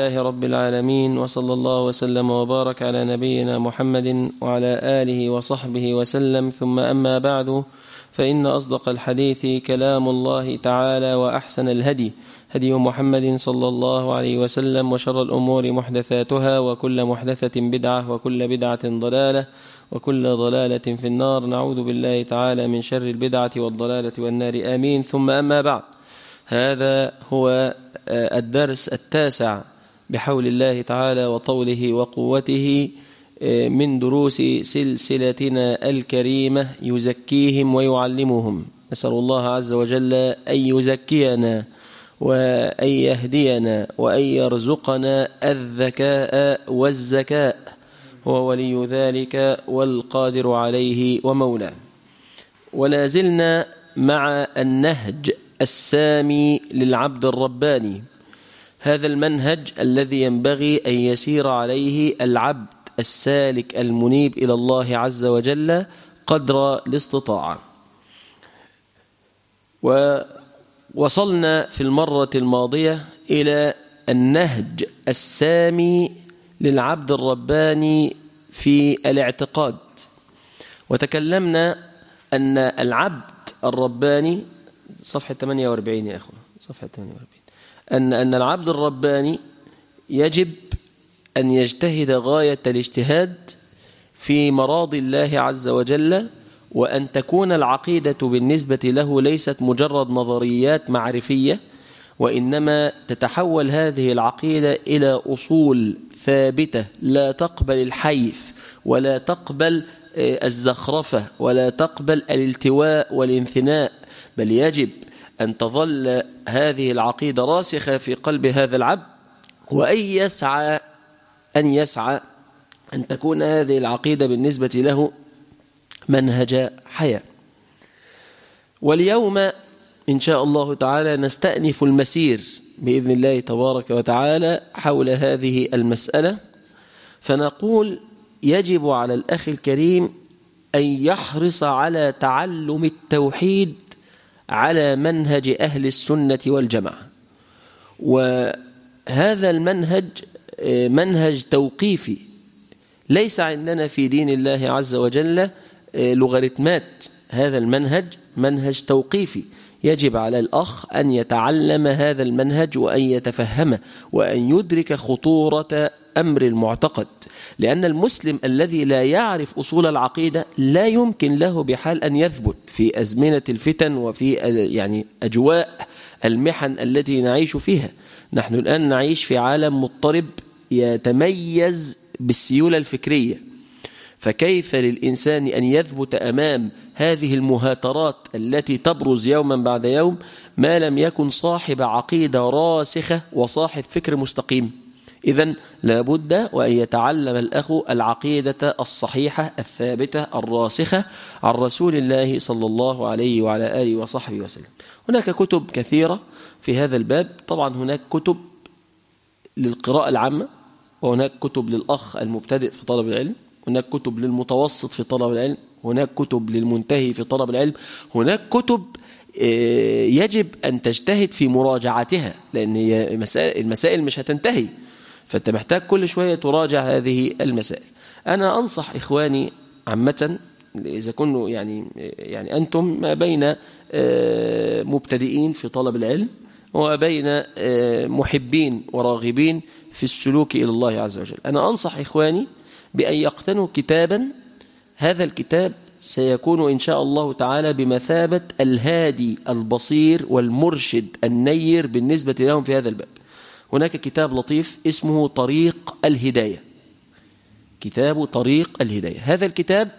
لله رب العالمين وصلى الله وسلم وبارك على نبينا محمد وعلى آله وصحبه وسلم ثم أما بعد فإن أصدق الحديث كلام الله تعالى وأحسن الهدي هدي محمد صلى الله عليه وسلم وشر الأمور محدثاتها وكل محدثة بدعة وكل بدعة ضلالة وكل ضلالة في النار نعوذ بالله تعالى من شر البدعة والضلالة والنار آمين ثم أما بعد هذا هو الدرس التاسع بحول الله تعالى وطوله وقوته من دروس سلسلتنا الكريمة يزكيهم ويعلمهم نسأل الله عز وجل أن يزكينا وأن يهدينا وأن يرزقنا الذكاء والزكاء هو ولي ذلك والقادر عليه ومولاه ولا زلنا مع النهج السامي للعبد الرباني هذا المنهج الذي ينبغي أن يسير عليه العبد السالك المنيب إلى الله عز وجل قدر الاستطاعة ووصلنا في المرة الماضية إلى النهج السامي للعبد الرباني في الاعتقاد وتكلمنا أن العبد الرباني صفحة 48 يا أخوة صفحة 48 أن أن العبد الرباني يجب أن يجتهد غاية الاجتهاد في مراضي الله عز وجل وأن تكون العقيدة بالنسبة له ليست مجرد نظريات معرفية وإنما تتحول هذه العقيدة إلى أصول ثابتة لا تقبل الحيف ولا تقبل الزخرفة ولا تقبل الالتواء والانثناء بل يجب أن تظل هذه العقيدة راسخة في قلب هذا العبد وأن يسعى أن يسعى أن تكون هذه العقيدة بالنسبة له منهج حياة واليوم إن شاء الله تعالى نستأنف المسير بإذن الله تبارك وتعالى حول هذه المسألة فنقول يجب على الأخ الكريم أن يحرص على تعلم التوحيد على منهج أهل السنة والجماعة وهذا المنهج منهج توقيفي ليس عندنا في دين الله عز وجل لوغاريتمات هذا المنهج منهج توقيفي يجب على الأخ أن يتعلم هذا المنهج وأن يتفهمه وأن يدرك خطورة أمر المعتقد لأن المسلم الذي لا يعرف أصول العقيدة لا يمكن له بحال أن يثبت في أزمنة الفتن وفي يعني أجواء المحن التي نعيش فيها نحن الآن نعيش في عالم مضطرب يتميز بالسيولة الفكرية فكيف للإنسان أن يثبت أمام هذه المهاترات التي تبرز يوما بعد يوم ما لم يكن صاحب عقيدة راسخة وصاحب فكر مستقيم إذا لابد وأن يتعلم الأخ العقيدة الصحيحة الثابتة الراسخة عن رسول الله صلى الله عليه وعلى آله وصحبه وسلم هناك كتب كثيرة في هذا الباب طبعا هناك كتب للقراءة العامة وهناك كتب للأخ المبتدئ في طلب العلم هناك كتب للمتوسط في طلب العلم هناك كتب للمنتهي في طلب العلم هناك كتب يجب أن تجتهد في مراجعتها لأن المسائل مش هتنتهي فأنت محتاج كل شوية تراجع هذه المسائل أنا أنصح إخواني عامة إذا كنوا يعني يعني أنتم ما بين مبتدئين في طلب العلم وبين محبين وراغبين في السلوك إلى الله عز وجل أنا أنصح إخواني بأن يقتنوا كتابا هذا الكتاب سيكون إن شاء الله تعالى بمثابة الهادي البصير والمرشد النير بالنسبة لهم في هذا الباب هناك كتاب لطيف اسمه طريق الهداية كتاب طريق الهداية هذا الكتاب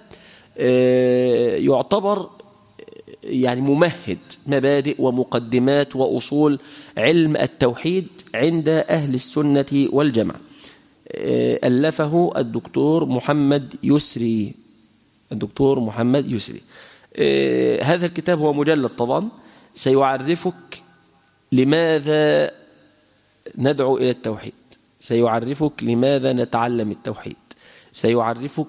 يعتبر يعني ممهد مبادئ ومقدمات وأصول علم التوحيد عند أهل السنة والجماعة ألفه الدكتور محمد يسري الدكتور محمد يسري هذا الكتاب هو مجلد طبعا سيعرفك لماذا ندعو إلى التوحيد سيعرفك لماذا نتعلم التوحيد سيعرفك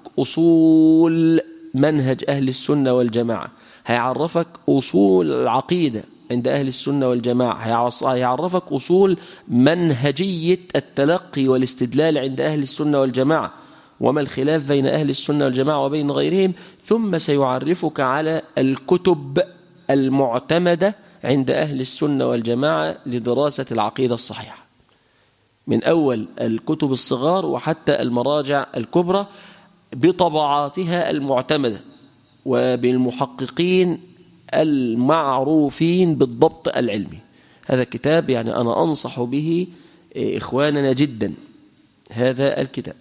أصول منهج أهل السنة والجماعة هيعرفك أصول العقيدة عند أهل السنة والجماعة هيعرفك أصول منهجية التلقي والاستدلال عند أهل السنة والجماعة وما الخلاف بين أهل السنة والجماعة وبين غيرهم ثم سيعرفك على الكتب المعتمدة عند أهل السنة والجماعة لدراسة العقيدة الصحيحة من أول الكتب الصغار وحتى المراجع الكبرى بطبعاتها المعتمدة وبالمحققين المعروفين بالضبط العلمي هذا الكتاب يعني أنا أنصح به إخواننا جدا هذا الكتاب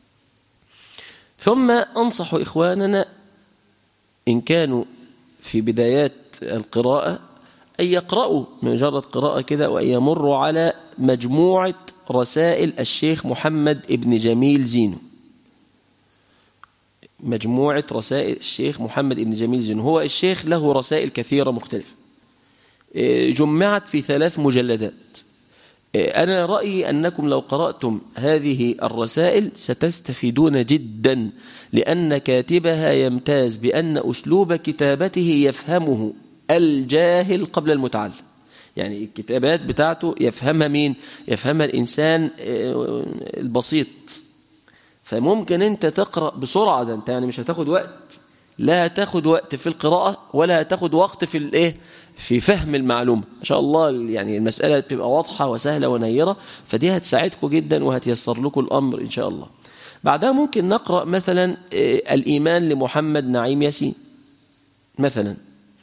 ثم أنصح إخواننا إن كانوا في بدايات القراءة أن يقرأوا مجرد قراءة كده وأن يمروا على مجموعة رسائل الشيخ محمد ابن جميل زينو مجموعة رسائل الشيخ محمد ابن جميل زينو هو الشيخ له رسائل كثيرة مختلفة جمعت في ثلاث مجلدات أنا رأيي أنكم لو قرأتم هذه الرسائل ستستفيدون جدا لأن كاتبها يمتاز بأن أسلوب كتابته يفهمه الجاهل قبل المتعلم يعني الكتابات بتاعته يفهمها مين يفهمها الإنسان البسيط فممكن أنت تقرأ بسرعة ده أنت يعني مش هتاخد وقت لا تاخد وقت في القراءة ولا تاخد وقت في الايه في فهم المعلومة ما شاء الله يعني المسألة بتبقى واضحة وسهلة ونيرة فدي هتساعدكم جدا وهتيسر لكم الأمر إن شاء الله بعدها ممكن نقرأ مثلا الإيمان لمحمد نعيم ياسين مثلا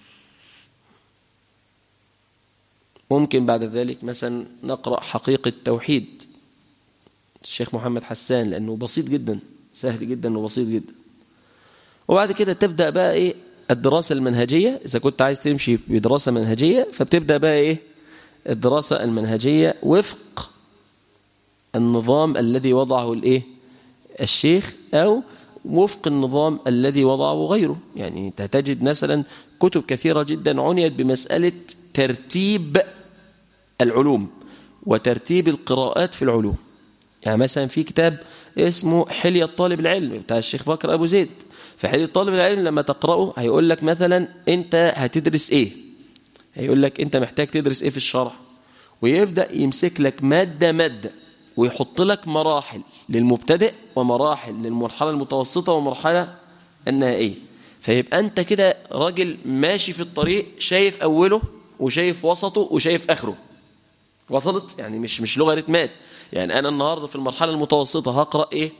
ممكن بعد ذلك مثلا نقرأ حقيقة التوحيد الشيخ محمد حسان لأنه بسيط جدا سهل جدا وبسيط جدا وبعد كده تبدأ بقى إيه الدراسة المنهجية إذا كنت عايز تمشي بدراسة منهجية فبتبدأ بقى إيه الدراسة المنهجية وفق النظام الذي وضعه الإيه الشيخ أو وفق النظام الذي وضعه غيره يعني انت تجد مثلا كتب كثيرة جدا عنيت بمسألة ترتيب العلوم وترتيب القراءات في العلوم يعني مثلا في كتاب اسمه حلية طالب العلم بتاع الشيخ بكر أبو زيد في حلية طالب العلم لما تقرأه هيقول لك مثلا أنت هتدرس إيه هيقول لك أنت محتاج تدرس إيه في الشرح ويبدأ يمسك لك مادة مادة ويحط لك مراحل للمبتدئ ومراحل للمرحلة المتوسطة ومرحلة النهائية فيبقى أنت كده راجل ماشي في الطريق شايف أوله وشايف وسطه وشايف آخره وصلت يعني مش مش لغة رتمات يعني أنا النهاردة في المرحلة المتوسطة هقرأ إيه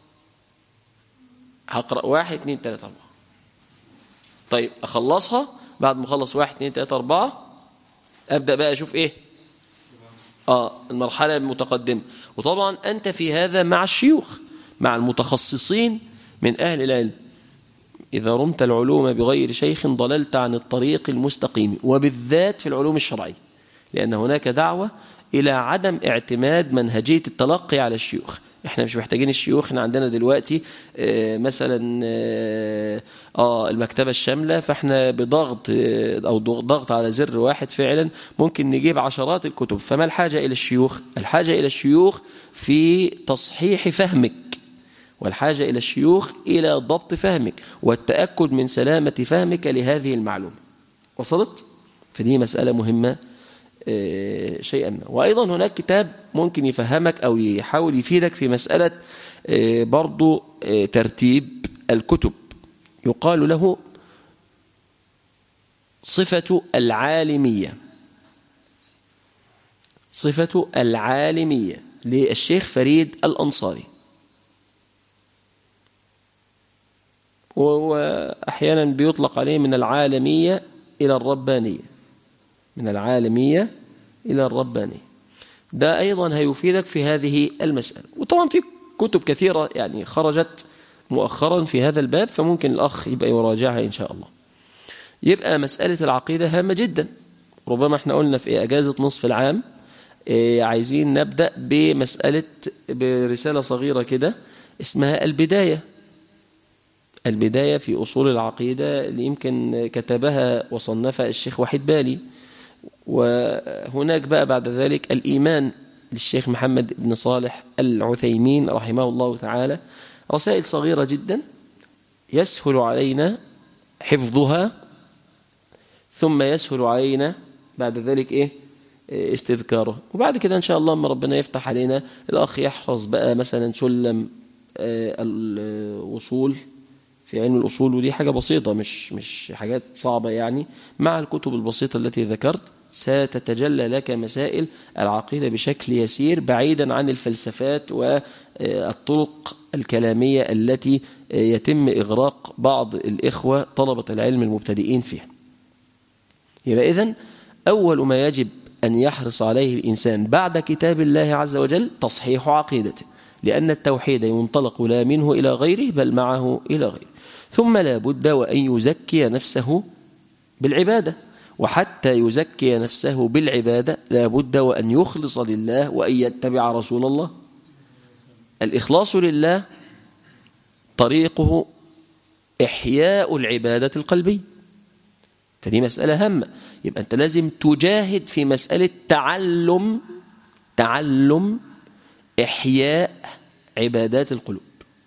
هقرأ واحد اثنين ثلاثة أربعة طيب أخلصها بعد ما أخلص واحد اثنين ثلاثة أربعة أبدأ بقى أشوف إيه آه المرحلة المتقدمة وطبعا أنت في هذا مع الشيوخ مع المتخصصين من أهل العلم إذا رمت العلوم بغير شيخ ضللت عن الطريق المستقيم وبالذات في العلوم الشرعية لأن هناك دعوة إلى عدم اعتماد منهجية التلقي على الشيوخ احنا مش محتاجين الشيوخ احنا عندنا دلوقتي اه مثلا اه, اه المكتبة الشاملة فاحنا بضغط اه او ضغط على زر واحد فعلا ممكن نجيب عشرات الكتب فما الحاجة الى الشيوخ الحاجة الى الشيوخ في تصحيح فهمك والحاجة الى الشيوخ الى ضبط فهمك والتأكد من سلامة فهمك لهذه المعلومة وصلت؟ فدي مسألة مهمة شيئا ما وأيضا هناك كتاب ممكن يفهمك أو يحاول يفيدك في مسألة برضو ترتيب الكتب يقال له صفة العالمية صفة العالمية للشيخ فريد الأنصاري وأحيانا بيطلق عليه من العالمية إلى الربانية من العالمية إلى الربانية ده أيضا هيفيدك في هذه المسألة وطبعا في كتب كثيرة يعني خرجت مؤخرا في هذا الباب فممكن الأخ يبقى يراجعها إن شاء الله يبقى مسألة العقيدة هامة جدا ربما احنا قلنا في أجازة نصف العام عايزين نبدأ بمسألة برسالة صغيرة كده اسمها البداية البداية في أصول العقيدة اللي يمكن كتبها وصنفها الشيخ وحيد بالي وهناك بقى بعد ذلك الإيمان للشيخ محمد بن صالح العثيمين رحمه الله تعالى رسائل صغيرة جدا يسهل علينا حفظها ثم يسهل علينا بعد ذلك إيه استذكاره وبعد كده إن شاء الله ما ربنا يفتح علينا الأخ يحرص بقى مثلا سلم الوصول في علم الأصول ودي حاجة بسيطة مش مش حاجات صعبة يعني مع الكتب البسيطة التي ذكرت ستتجلى لك مسائل العقيدة بشكل يسير بعيدا عن الفلسفات والطرق الكلامية التي يتم إغراق بعض الإخوة طلبة العلم المبتدئين فيها يبقى إذن أول ما يجب أن يحرص عليه الإنسان بعد كتاب الله عز وجل تصحيح عقيدته لأن التوحيد ينطلق لا منه إلى غيره بل معه إلى غيره ثم لا بد وأن يزكي نفسه بالعبادة وحتى يزكي نفسه بالعبادة لا بد وأن يخلص لله وأن يتبع رسول الله الإخلاص لله طريقه إحياء العبادة القلبية فدي مسألة هامة يبقى أنت لازم تجاهد في مسألة تعلم تعلم إحياء عبادات القلوب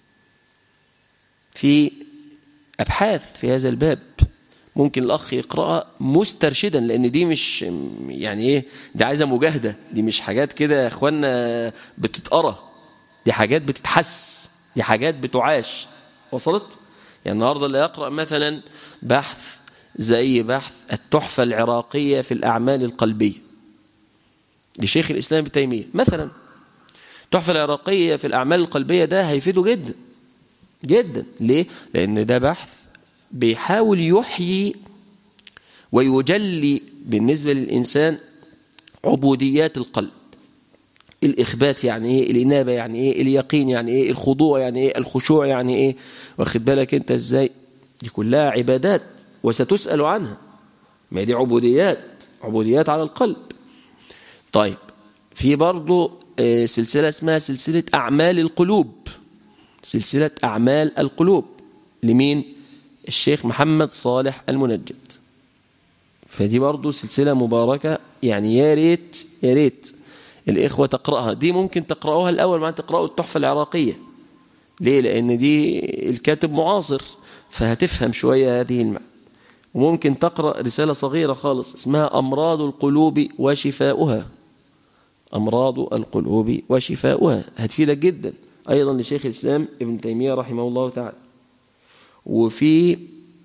في أبحاث في هذا الباب ممكن الأخ يقرأها مسترشدا لأن دي مش يعني إيه دي عايزة مجاهدة دي مش حاجات كده يا إخوانا بتتقرأ دي حاجات بتتحس دي حاجات بتعاش وصلت يعني النهاردة اللي يقرأ مثلا بحث زي بحث التحفة العراقية في الأعمال القلبية لشيخ الإسلام ابن تيمية مثلا التحفة العراقية في الأعمال القلبية ده هيفيده جدا جدا ليه؟ لأن ده بحث بيحاول يحيي ويجلي بالنسبة للإنسان عبوديات القلب الإخبات يعني إيه الإنابة يعني إيه اليقين يعني إيه الخضوع يعني إيه الخشوع يعني إيه واخد بالك أنت إزاي دي كلها عبادات وستسأل عنها ما دي عبوديات عبوديات على القلب طيب في برضو سلسلة اسمها سلسلة أعمال القلوب سلسلة أعمال القلوب لمين؟ الشيخ محمد صالح المنجد فدي برضو سلسلة مباركة يعني يا ريت يا ريت الإخوة تقرأها دي ممكن تقرأوها الأول مع تقرأوا التحفة العراقية ليه؟ لأن دي الكاتب معاصر فهتفهم شوية هذه المعنى وممكن تقرأ رسالة صغيرة خالص اسمها أمراض القلوب وشفاؤها أمراض القلوب وشفاؤها هتفيدك جدا أيضا لشيخ الإسلام ابن تيمية رحمه الله تعالى وفي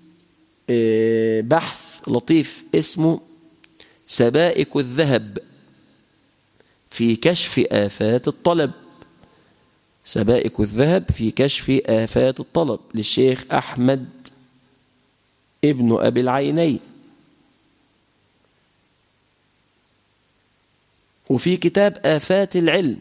بحث لطيف اسمه سبائك الذهب في كشف آفات الطلب سبائك الذهب في كشف آفات الطلب للشيخ أحمد ابن أبي العينين وفي كتاب آفات العلم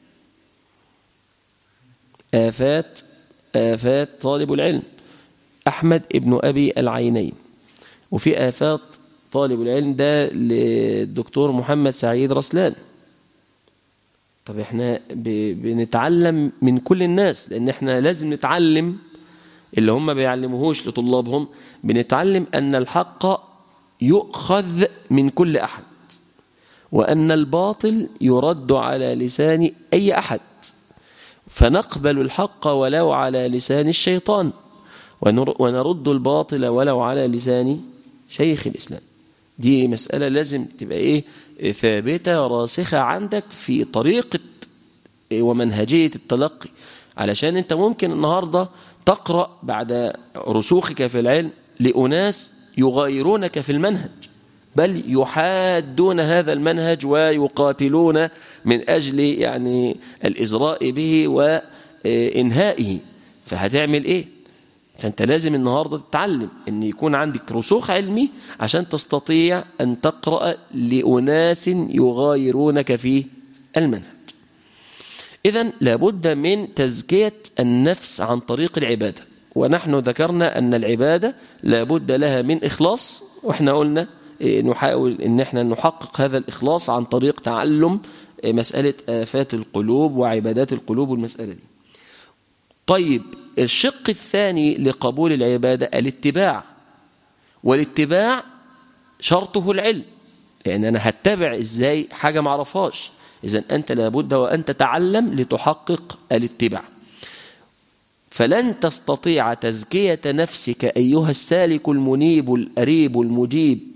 آفات آفات طالب العلم أحمد ابن أبي العينين وفي آفات طالب العلم ده للدكتور محمد سعيد رسلان طب احنا بنتعلم من كل الناس لان احنا لازم نتعلم اللي هم بيعلموهوش لطلابهم بنتعلم ان الحق يؤخذ من كل احد وان الباطل يرد على لسان اي احد فنقبل الحق ولو على لسان الشيطان ونرد الباطل ولو على لسان شيخ الإسلام دي مسألة لازم تبقى إيه ثابتة راسخة عندك في طريقة ومنهجية التلقي علشان أنت ممكن النهاردة تقرأ بعد رسوخك في العلم لأناس يغايرونك في المنهج بل يحادون هذا المنهج ويقاتلون من أجل يعني الإزراء به وإنهائه فهتعمل إيه فأنت لازم النهاردة تتعلم أن يكون عندك رسوخ علمي عشان تستطيع أن تقرأ لأناس يغايرونك في المنهج إذا لابد من تزكية النفس عن طريق العبادة ونحن ذكرنا أن العبادة لابد لها من إخلاص وإحنا قلنا نحاول أن احنا نحقق هذا الإخلاص عن طريق تعلم مسألة آفات القلوب وعبادات القلوب والمسألة دي طيب الشق الثاني لقبول العبادة الاتباع والاتباع شرطه العلم لأن أنا هتبع إزاي حاجة معرفهاش إذا أنت لابد وأن تتعلم لتحقق الاتباع فلن تستطيع تزكية نفسك أيها السالك المنيب الأريب المجيب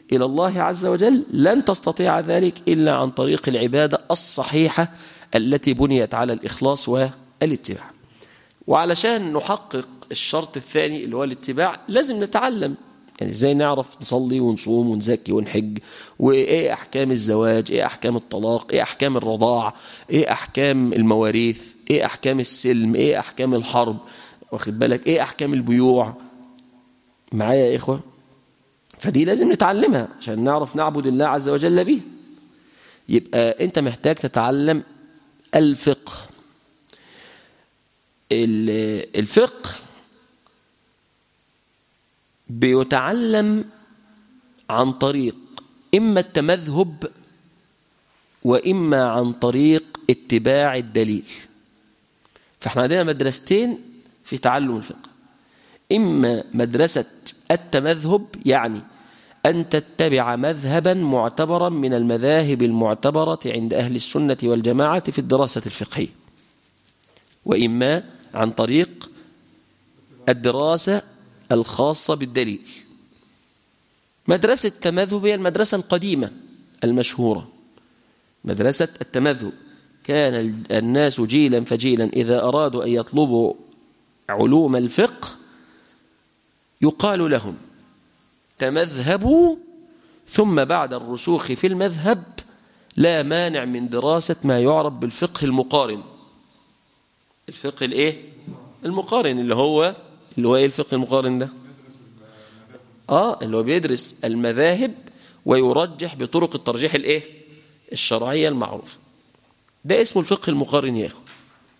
إلى الله عز وجل لن تستطيع ذلك إلا عن طريق العبادة الصحيحة التي بنيت على الإخلاص والاتباع وعلشان نحقق الشرط الثاني اللي هو الاتباع لازم نتعلم يعني ازاي نعرف نصلي ونصوم ونزكي ونحج وايه احكام الزواج ايه احكام الطلاق ايه احكام الرضاع ايه احكام المواريث ايه احكام السلم ايه احكام الحرب واخد بالك ايه احكام البيوع معايا يا اخوه فدي لازم نتعلمها عشان نعرف نعبد الله عز وجل به يبقى انت محتاج تتعلم الفقه الفقه بيتعلم عن طريق إما التمذهب وإما عن طريق اتباع الدليل فاحنا عندنا مدرستين في تعلم الفقه إما مدرسة التمذهب يعني أن تتبع مذهبا معتبرا من المذاهب المعتبرة عند أهل السنة والجماعة في الدراسة الفقهية وإما عن طريق الدراسة الخاصة بالدليل مدرسة التمذهب هي المدرسة القديمة المشهورة مدرسة التمذهب كان الناس جيلا فجيلا إذا أرادوا أن يطلبوا علوم الفقه يقال لهم تمذهبوا ثم بعد الرسوخ في المذهب لا مانع من دراسة ما يعرف بالفقه المقارن الفقه الايه المقارن اللي هو اللي هو ايه الفقه المقارن ده اه اللي هو بيدرس المذاهب ويرجح بطرق الترجيح الايه الشرعيه المعروفه ده اسمه الفقه المقارن يا اخو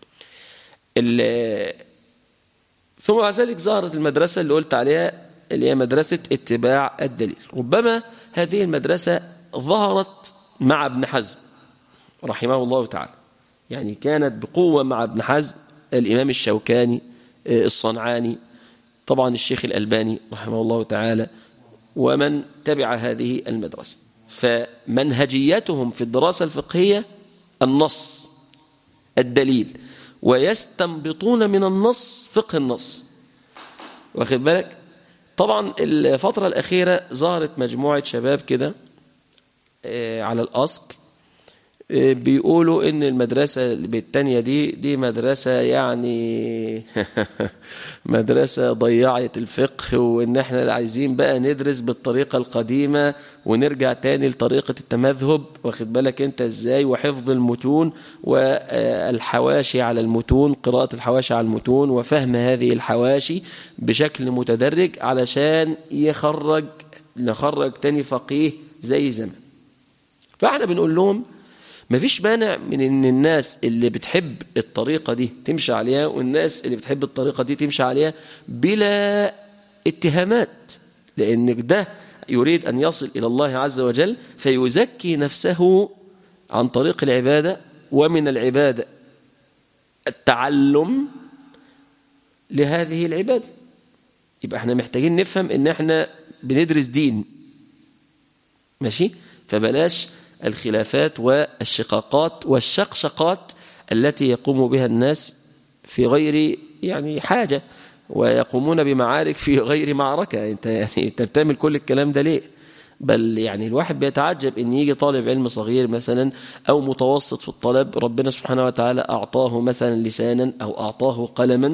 ثم بعد ذلك ظهرت المدرسه اللي قلت عليها اللي هي مدرسه اتباع الدليل ربما هذه المدرسه ظهرت مع ابن حزم رحمه الله تعالى يعني كانت بقوه مع ابن حزم الامام الشوكاني الصنعاني طبعا الشيخ الألباني رحمه الله تعالى ومن تبع هذه المدرسة فمنهجيتهم في الدراسة الفقهية النص الدليل ويستنبطون من النص فقه النص واخد بالك طبعا الفترة الأخيرة ظهرت مجموعة شباب كده على الأسك بيقولوا ان المدرسة التانية دي دي مدرسة يعني مدرسة ضيعت الفقه وان احنا عايزين بقى ندرس بالطريقة القديمة ونرجع تاني لطريقة التمذهب واخد بالك انت ازاي وحفظ المتون والحواشي على المتون قراءة الحواشي على المتون وفهم هذه الحواشي بشكل متدرج علشان يخرج نخرج تاني فقيه زي زمان فاحنا بنقول لهم مفيش مانع من ان الناس اللي بتحب الطريقة دي تمشي عليها والناس اللي بتحب الطريقة دي تمشي عليها بلا اتهامات لان ده يريد ان يصل الى الله عز وجل فيزكي نفسه عن طريق العبادة ومن العبادة التعلم لهذه العبادة يبقى احنا محتاجين نفهم ان احنا بندرس دين ماشي فبلاش الخلافات والشقاقات والشقشقات التي يقوم بها الناس في غير يعني حاجة ويقومون بمعارك في غير معركة انت يعني انت بتعمل كل الكلام ده ليه بل يعني الواحد بيتعجب ان يجي طالب علم صغير مثلا او متوسط في الطلب ربنا سبحانه وتعالى اعطاه مثلا لسانا او اعطاه قلما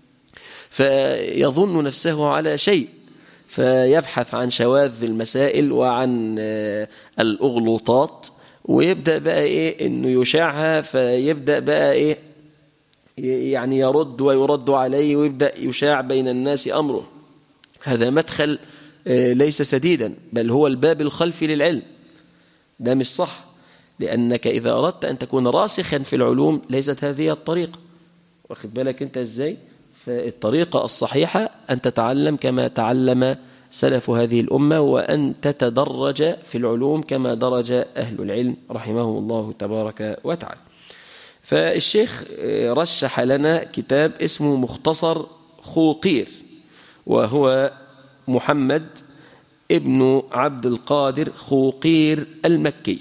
فيظن نفسه على شيء فيبحث عن شواذ المسائل وعن الأغلوطات ويبدأ بقى إيه إنه يشاعها فيبدأ بقى إيه يعني يرد ويرد عليه ويبدأ يشاع بين الناس أمره هذا مدخل ليس سديدا بل هو الباب الخلفي للعلم ده مش صح لأنك إذا أردت أن تكون راسخا في العلوم ليست هذه الطريقة واخد بالك أنت إزاي فالطريقة الصحيحة أن تتعلم كما تعلم سلف هذه الأمة وأن تتدرج في العلوم كما درج أهل العلم رحمهم الله تبارك وتعالى فالشيخ رشح لنا كتاب اسمه مختصر خوقير وهو محمد ابن عبد القادر خوقير المكي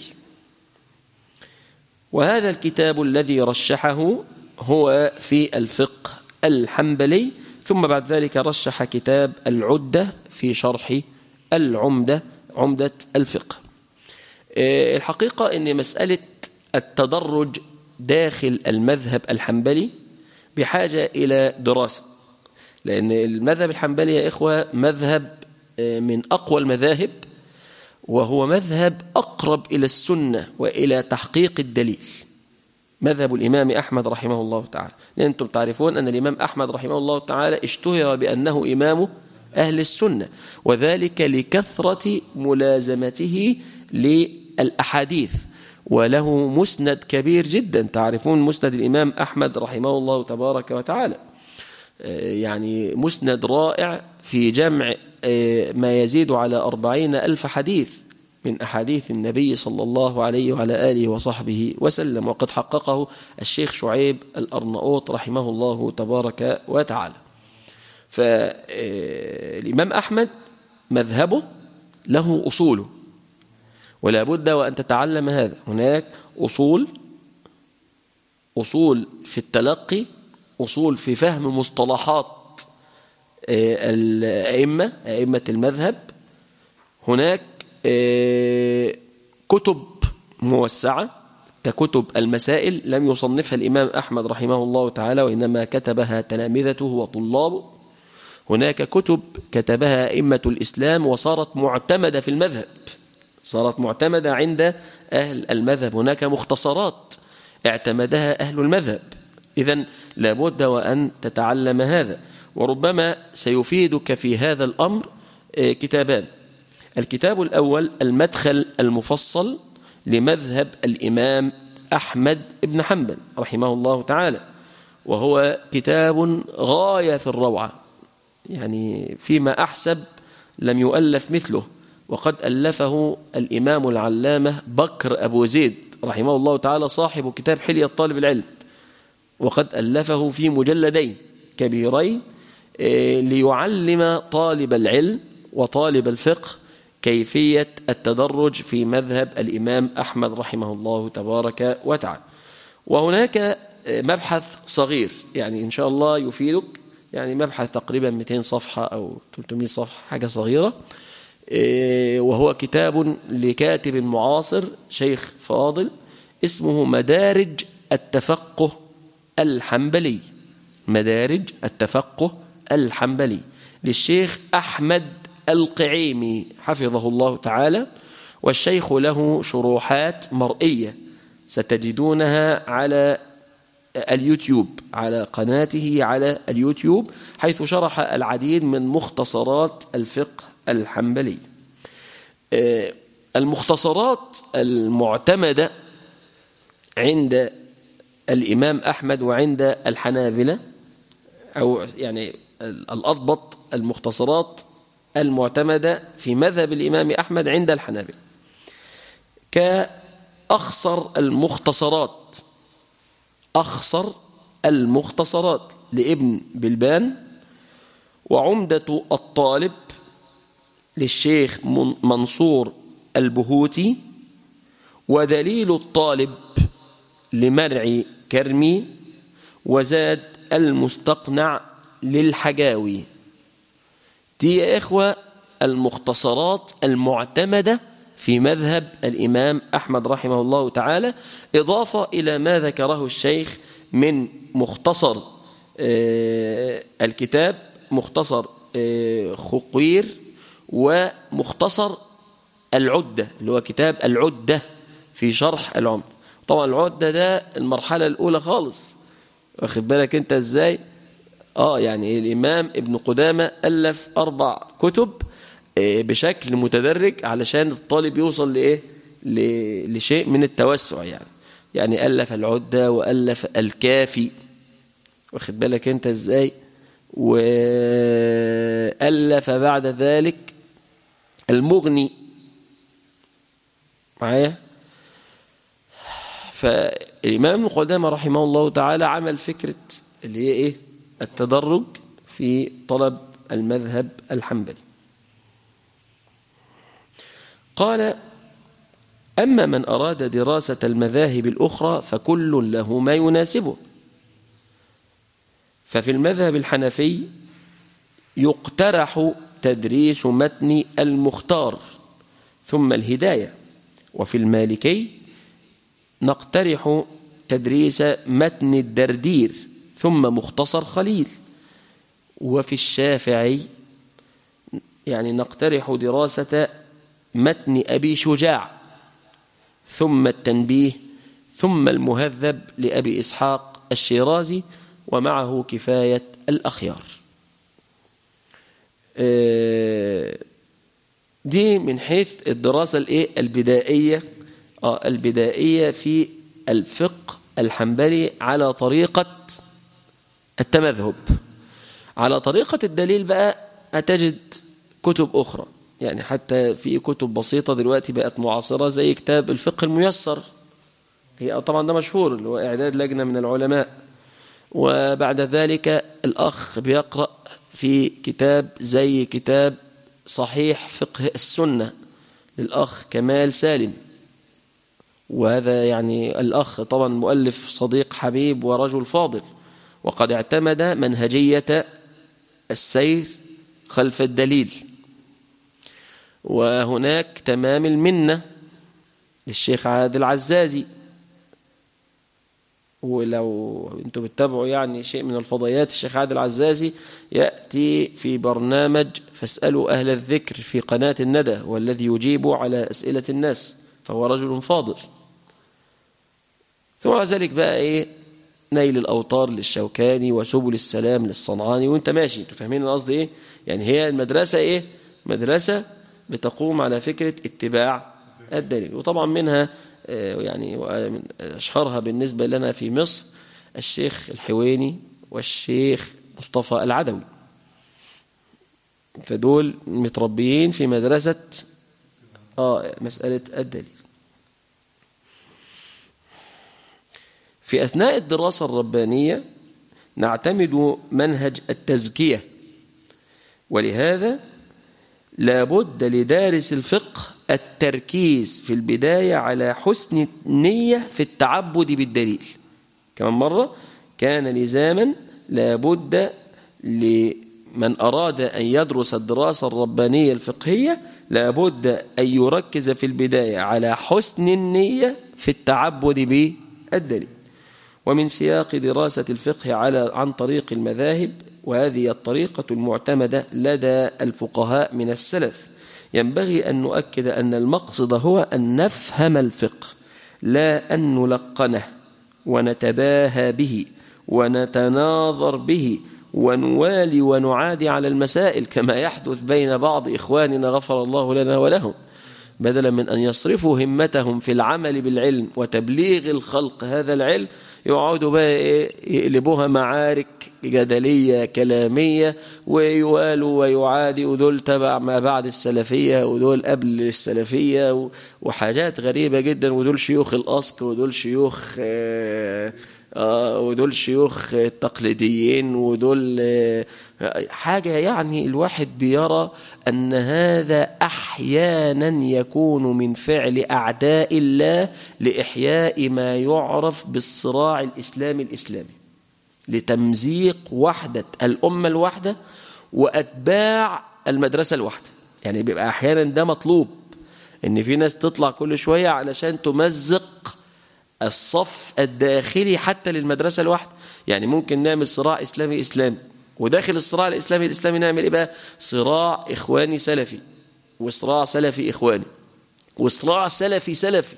وهذا الكتاب الذي رشحه هو في الفقه الحنبلي ثم بعد ذلك رشح كتاب العدة في شرح العمدة عمدة الفقه الحقيقة أن مسألة التدرج داخل المذهب الحنبلي بحاجة إلى دراسة لأن المذهب الحنبلي يا إخوة مذهب من أقوى المذاهب وهو مذهب أقرب إلى السنة وإلى تحقيق الدليل مذهب الإمام أحمد رحمه الله تعالى لأن أنتم تعرفون أن الإمام أحمد رحمه الله تعالى اشتهر بأنه إمام أهل السنة وذلك لكثرة ملازمته للأحاديث وله مسند كبير جدا تعرفون مسند الإمام أحمد رحمه الله تبارك وتعالى يعني مسند رائع في جمع ما يزيد على أربعين ألف حديث من أحاديث النبي صلى الله عليه وعلى آله وصحبه وسلم وقد حققه الشيخ شعيب الأرناؤوط رحمه الله تبارك وتعالى فالإمام أحمد مذهبه له أصوله ولا بد وأن تتعلم هذا هناك أصول أصول في التلقي أصول في فهم مصطلحات الأئمة أئمة المذهب هناك كتب موسعة ككتب المسائل لم يصنفها الإمام أحمد رحمه الله تعالى وإنما كتبها تلامذته وطلابه هناك كتب كتبها أئمة الإسلام وصارت معتمدة في المذهب صارت معتمدة عند أهل المذهب هناك مختصرات اعتمدها أهل المذهب إذا لابد وأن تتعلم هذا وربما سيفيدك في هذا الأمر كتابان الكتاب الأول المدخل المفصل لمذهب الإمام أحمد بن حنبل رحمه الله تعالى وهو كتاب غاية في الروعة يعني فيما أحسب لم يؤلف مثله وقد ألفه الإمام العلامة بكر أبو زيد رحمه الله تعالى صاحب كتاب حلية طالب العلم وقد ألفه في مجلدين كبيرين ليعلم طالب العلم وطالب الفقه كيفية التدرج في مذهب الإمام أحمد رحمه الله تبارك وتعالى وهناك مبحث صغير يعني إن شاء الله يفيدك يعني مبحث تقريبا 200 صفحة أو 300 صفحة حاجة صغيرة وهو كتاب لكاتب معاصر شيخ فاضل اسمه مدارج التفقه الحنبلي مدارج التفقه الحنبلي للشيخ أحمد القعيمي حفظه الله تعالى والشيخ له شروحات مرئية ستجدونها على اليوتيوب على قناته على اليوتيوب حيث شرح العديد من مختصرات الفقه الحنبلي المختصرات المعتمدة عند الإمام أحمد وعند الحنابلة أو يعني الأضبط المختصرات المعتمدة في مذهب الإمام أحمد عند الحنابلة كأخصر المختصرات أخصر المختصرات لابن بلبان وعمدة الطالب للشيخ منصور البهوتي ودليل الطالب لمرعي كرمي وزاد المستقنع للحجاوي دي يا إخوة المختصرات المعتمدة في مذهب الإمام أحمد رحمه الله تعالى إضافة إلى ما ذكره الشيخ من مختصر الكتاب مختصر خقير ومختصر العدة اللي هو كتاب العدة في شرح العمد طبعا العدة ده المرحلة الأولى خالص واخد بالك أنت إزاي آه يعني الإمام ابن قدامة ألف أربع كتب بشكل متدرج علشان الطالب يوصل لإيه لشيء من التوسع يعني يعني ألف العدة وألف الكافي واخد بالك أنت إزاي وألف بعد ذلك المغني معايا فالإمام ابن قدامة رحمه الله تعالى عمل فكرة اللي هي إيه التدرج في طلب المذهب الحنبلي قال أما من أراد دراسة المذاهب الأخرى فكل له ما يناسبه ففي المذهب الحنفي يقترح تدريس متن المختار ثم الهداية وفي المالكي نقترح تدريس متن الدردير ثم مختصر خليل وفي الشافعي يعني نقترح دراسة متن أبي شجاع ثم التنبيه ثم المهذب لأبي إسحاق الشيرازي ومعه كفاية الأخيار آه، دي من حيث الدراسة الايه البدائية آه البدائية في الفقه الحنبلي على طريقة التمذهب على طريقة الدليل بقى أتجد كتب أخرى يعني حتى في كتب بسيطة دلوقتي بقت معاصرة زي كتاب الفقه الميسر هي طبعا ده مشهور اللي هو إعداد لجنة من العلماء وبعد ذلك الأخ بيقرأ في كتاب زي كتاب صحيح فقه السنة للأخ كمال سالم وهذا يعني الأخ طبعا مؤلف صديق حبيب ورجل فاضل وقد اعتمد منهجية السير خلف الدليل وهناك تمام المنة للشيخ عادل عزازي ولو انتم بتتابعوا يعني شيء من الفضائيات الشيخ عادل عزازي يأتي في برنامج فاسألوا أهل الذكر في قناة الندى والذي يجيب على أسئلة الناس فهو رجل فاضل ثم ذلك بقى إيه نيل الأوطار للشوكاني وسبل السلام للصنعاني وانت ماشي انتوا فاهمين القصد ايه يعني هي المدرسة ايه مدرسة بتقوم على فكرة اتباع الدليل وطبعا منها يعني أشهرها بالنسبة لنا في مصر الشيخ الحويني والشيخ مصطفى العدوي فدول متربيين في مدرسة آه مسألة الدليل في أثناء الدراسة الربانية نعتمد منهج التزكية ولهذا لابد لدارس الفقه التركيز في البداية على حسن النية في التعبد بالدليل كمان مرة كان لزاما لابد لمن أراد أن يدرس الدراسة الربانية الفقهية لابد أن يركز في البداية على حسن النية في التعبد بالدليل ومن سياق دراسة الفقه على عن طريق المذاهب وهذه الطريقة المعتمدة لدى الفقهاء من السلف ينبغي أن نؤكد أن المقصد هو أن نفهم الفقه لا أن نلقنه ونتباهى به ونتناظر به ونوالي ونعادي على المسائل كما يحدث بين بعض إخواننا غفر الله لنا ولهم بدلا من أن يصرفوا همتهم في العمل بالعلم وتبليغ الخلق هذا العلم يقعدوا بقى إيه يقلبوها معارك جدلية كلامية ويوالوا ويعادي ودول تبع ما بعد السلفية ودول قبل السلفية وحاجات غريبة جدا ودول شيوخ الأسك ودول شيوخ آه آه ودول شيوخ التقليديين ودول آه حاجة يعني الواحد بيرى أن هذا أحيانا يكون من فعل أعداء الله لإحياء ما يعرف بالصراع الإسلامي الإسلامي لتمزيق وحدة الأمة الواحدة وأتباع المدرسة الواحدة يعني بيبقى أحيانا ده مطلوب إن في ناس تطلع كل شوية علشان تمزق الصف الداخلي حتى للمدرسة الواحدة يعني ممكن نعمل صراع إسلامي إسلامي وداخل الصراع الإسلامي الإسلامي نعمل إيه بقى صراع إخواني سلفي وصراع سلفي إخواني وصراع سلفي سلفي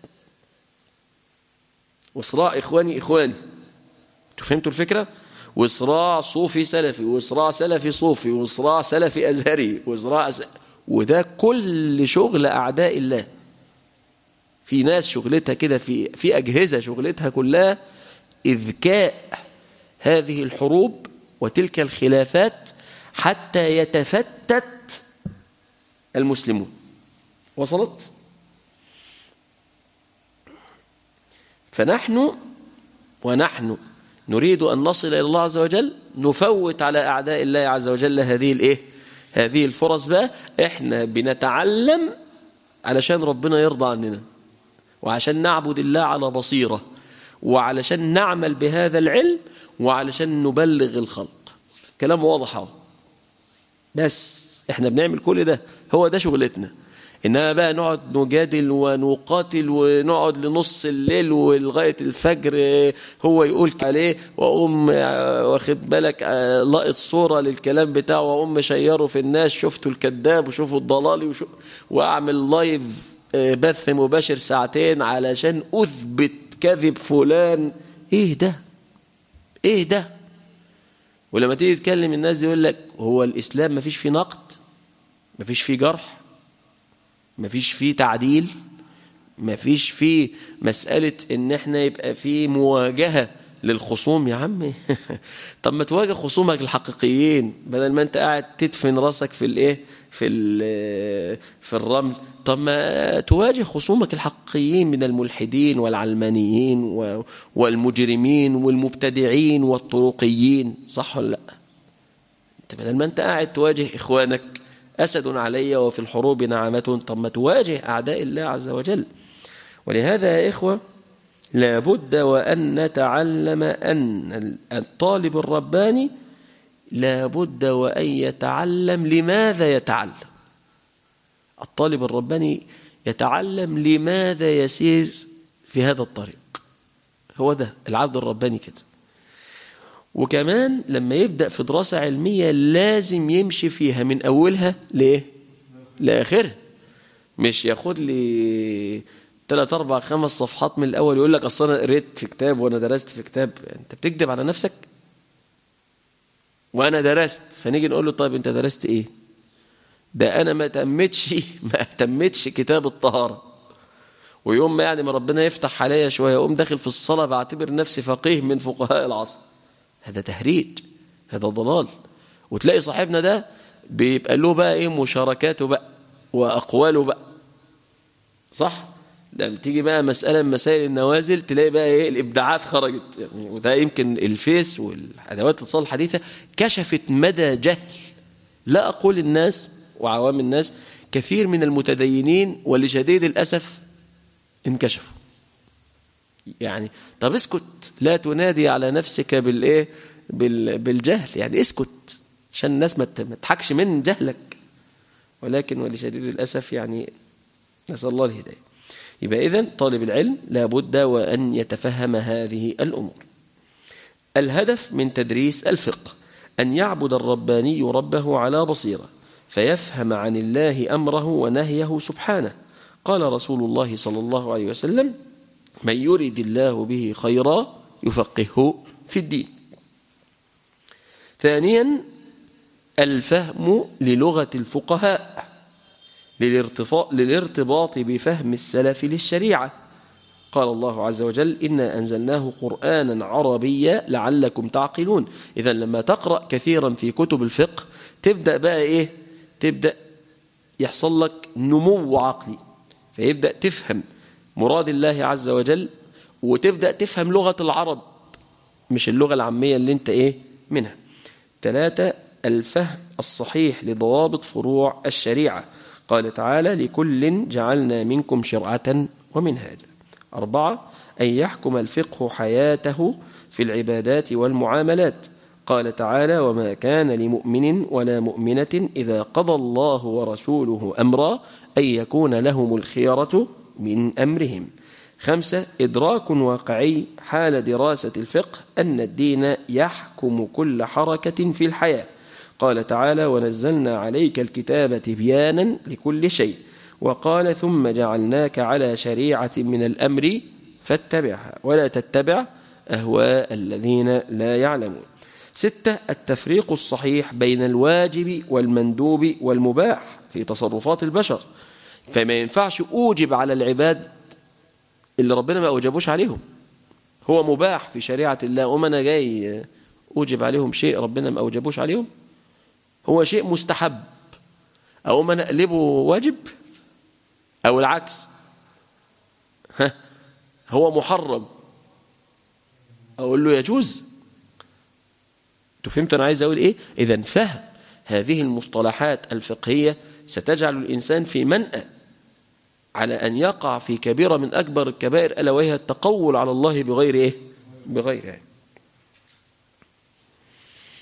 وصراع إخواني إخواني انتوا فهمتوا الفكرة وصراع صوفي سلفي وصراع سلفي صوفي وصراع سلفي أزهري وصراع أز... وده كل شغل أعداء الله في ناس شغلتها كده في في أجهزة شغلتها كلها إذكاء هذه الحروب وتلك الخلافات حتى يتفتت المسلمون وصلت فنحن ونحن نريد أن نصل إلى الله عز وجل نفوت على أعداء الله عز وجل هذه الإيه؟ هذه الفرص بقى إحنا بنتعلم علشان ربنا يرضى عننا وعشان نعبد الله على بصيرة وعلشان نعمل بهذا العلم وعلشان نبلغ الخلق كلام واضح اهو بس احنا بنعمل كل ده هو ده شغلتنا إنما بقى نقعد نجادل ونقاتل ونقعد لنص الليل ولغاية الفجر هو يقول عليه وأقوم واخد بالك لقط صورة للكلام بتاعه وأقوم مشيره في الناس شفتوا الكذاب وشوفوا الضلالي وشو وأعمل لايف بث مباشر ساعتين علشان أثبت كذب فلان إيه ده إيه ده ولما تيجي تكلم الناس يقول لك هو الإسلام ما فيش فيه نقد ما فيش فيه جرح ما فيش فيه تعديل ما فيش فيه مسألة ان احنا يبقى فيه مواجهة للخصوم يا عمي طب ما تواجه خصومك الحقيقيين بدل ما انت قاعد تدفن راسك في الايه في في الرمل طب ما تواجه خصومك الحقيقيين من الملحدين والعلمانيين والمجرمين والمبتدعين والطرقيين صح ولا لا انت بدل ما انت قاعد تواجه اخوانك أسد علي وفي الحروب نعمة طب ما تواجه أعداء الله عز وجل ولهذا يا إخوة لابد وأن نتعلم أن الطالب الرباني لابد وأن يتعلم لماذا يتعلم الطالب الرباني يتعلم لماذا يسير في هذا الطريق هو ده العبد الرباني كده وكمان لما يبدأ في دراسة علمية لازم يمشي فيها من أولها ليه؟ لآخرها مش ياخد لي ثلاث أربع خمس صفحات من الأول يقول لك أصل أنا قريت في كتاب وأنا درست في كتاب أنت بتكذب على نفسك وأنا درست فنيجي نقول له طيب أنت درست إيه؟ ده أنا ما تمتش ما تمتش كتاب الطهارة ويوم ما يعني ما ربنا يفتح عليا شوية أقوم داخل في الصلاة بعتبر نفسي فقيه من فقهاء العصر هذا تهريج هذا ضلال وتلاقي صاحبنا ده بيبقى له بقى ايه مشاركاته بقى واقواله بقى صح لما تيجي بقى مسألة من مسائل النوازل تلاقي بقى ايه الابداعات خرجت يعني وده يمكن الفيس والادوات الاتصال الحديثة كشفت مدى جهل لا اقول الناس وعوام الناس كثير من المتدينين ولشديد الاسف انكشفوا يعني طب اسكت لا تنادي على نفسك بالايه بالجهل يعني اسكت عشان الناس ما تضحكش من جهلك ولكن ولشديد الاسف يعني نسال الله الهدايه يبقى اذا طالب العلم لابد وان يتفهم هذه الامور الهدف من تدريس الفقه ان يعبد الرباني ربه على بصيره فيفهم عن الله امره ونهيه سبحانه قال رسول الله صلى الله عليه وسلم من يرد الله به خيرا يفقهه في الدين ثانيا الفهم للغة الفقهاء للارتباط بفهم السلف للشريعة قال الله عز وجل إنا أنزلناه قرآنا عربيا لعلكم تعقلون إذا لما تقرأ كثيرا في كتب الفقه تبدأ بقى إيه تبدأ يحصل لك نمو عقلي فيبدأ تفهم مراد الله عز وجل وتبدأ تفهم لغة العرب مش اللغة العامية اللي انت ايه منها ثلاثة الفهم الصحيح لضوابط فروع الشريعة قال تعالى لكل جعلنا منكم شرعة ومنهاجا أربعة أن يحكم الفقه حياته في العبادات والمعاملات قال تعالى وما كان لمؤمن ولا مؤمنة إذا قضى الله ورسوله أمرا أن يكون لهم الخيرة من أمرهم خمسة إدراك واقعي حال دراسة الفقه أن الدين يحكم كل حركة في الحياة قال تعالى ونزلنا عليك الكتاب تبيانا لكل شيء وقال ثم جعلناك على شريعة من الأمر فاتبعها ولا تتبع أهواء الذين لا يعلمون ستة التفريق الصحيح بين الواجب والمندوب والمباح في تصرفات البشر فما ينفعش أوجب على العباد اللي ربنا ما أوجبوش عليهم هو مباح في شريعة الله وما أنا جاي أوجب عليهم شيء ربنا ما أوجبوش عليهم هو شيء مستحب أو ما نقلبه واجب أو العكس ها هو محرم أقول له يجوز فهمت أنا عايز أقول إيه إذا فهم هذه المصطلحات الفقهية ستجعل الإنسان في منأى على أن يقع في كبيرة من أكبر الكبائر ألا وهي التقول على الله بغير إيه؟ بغير علم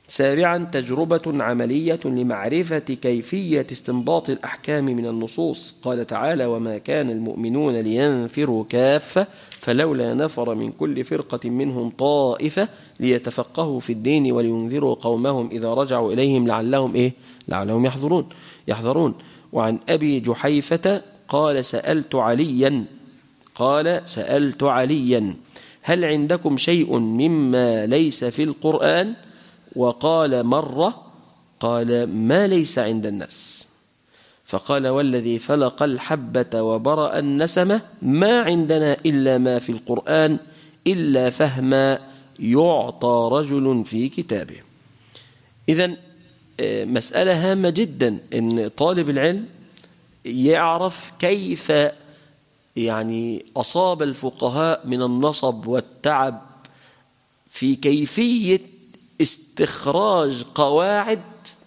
سابعا تجربة عملية لمعرفة كيفية استنباط الأحكام من النصوص قال تعالى وما كان المؤمنون لينفروا كافة فلولا نفر من كل فرقة منهم طائفة ليتفقهوا في الدين ولينذروا قومهم إذا رجعوا إليهم لعلهم إيه؟ لعلهم يحضرون يحضرون وعن أبي جحيفة قال سألت عليا قال سألت عليا هل عندكم شيء مما ليس في القرآن وقال مرة قال ما ليس عند الناس فقال والذي فلق الحبة وبرأ النسمة ما عندنا إلا ما في القرآن إلا فهما يعطى رجل في كتابه إذا آه، مسألة هامة جدا أن طالب العلم يعرف كيف يعني أصاب الفقهاء من النصب والتعب في كيفية استخراج قواعد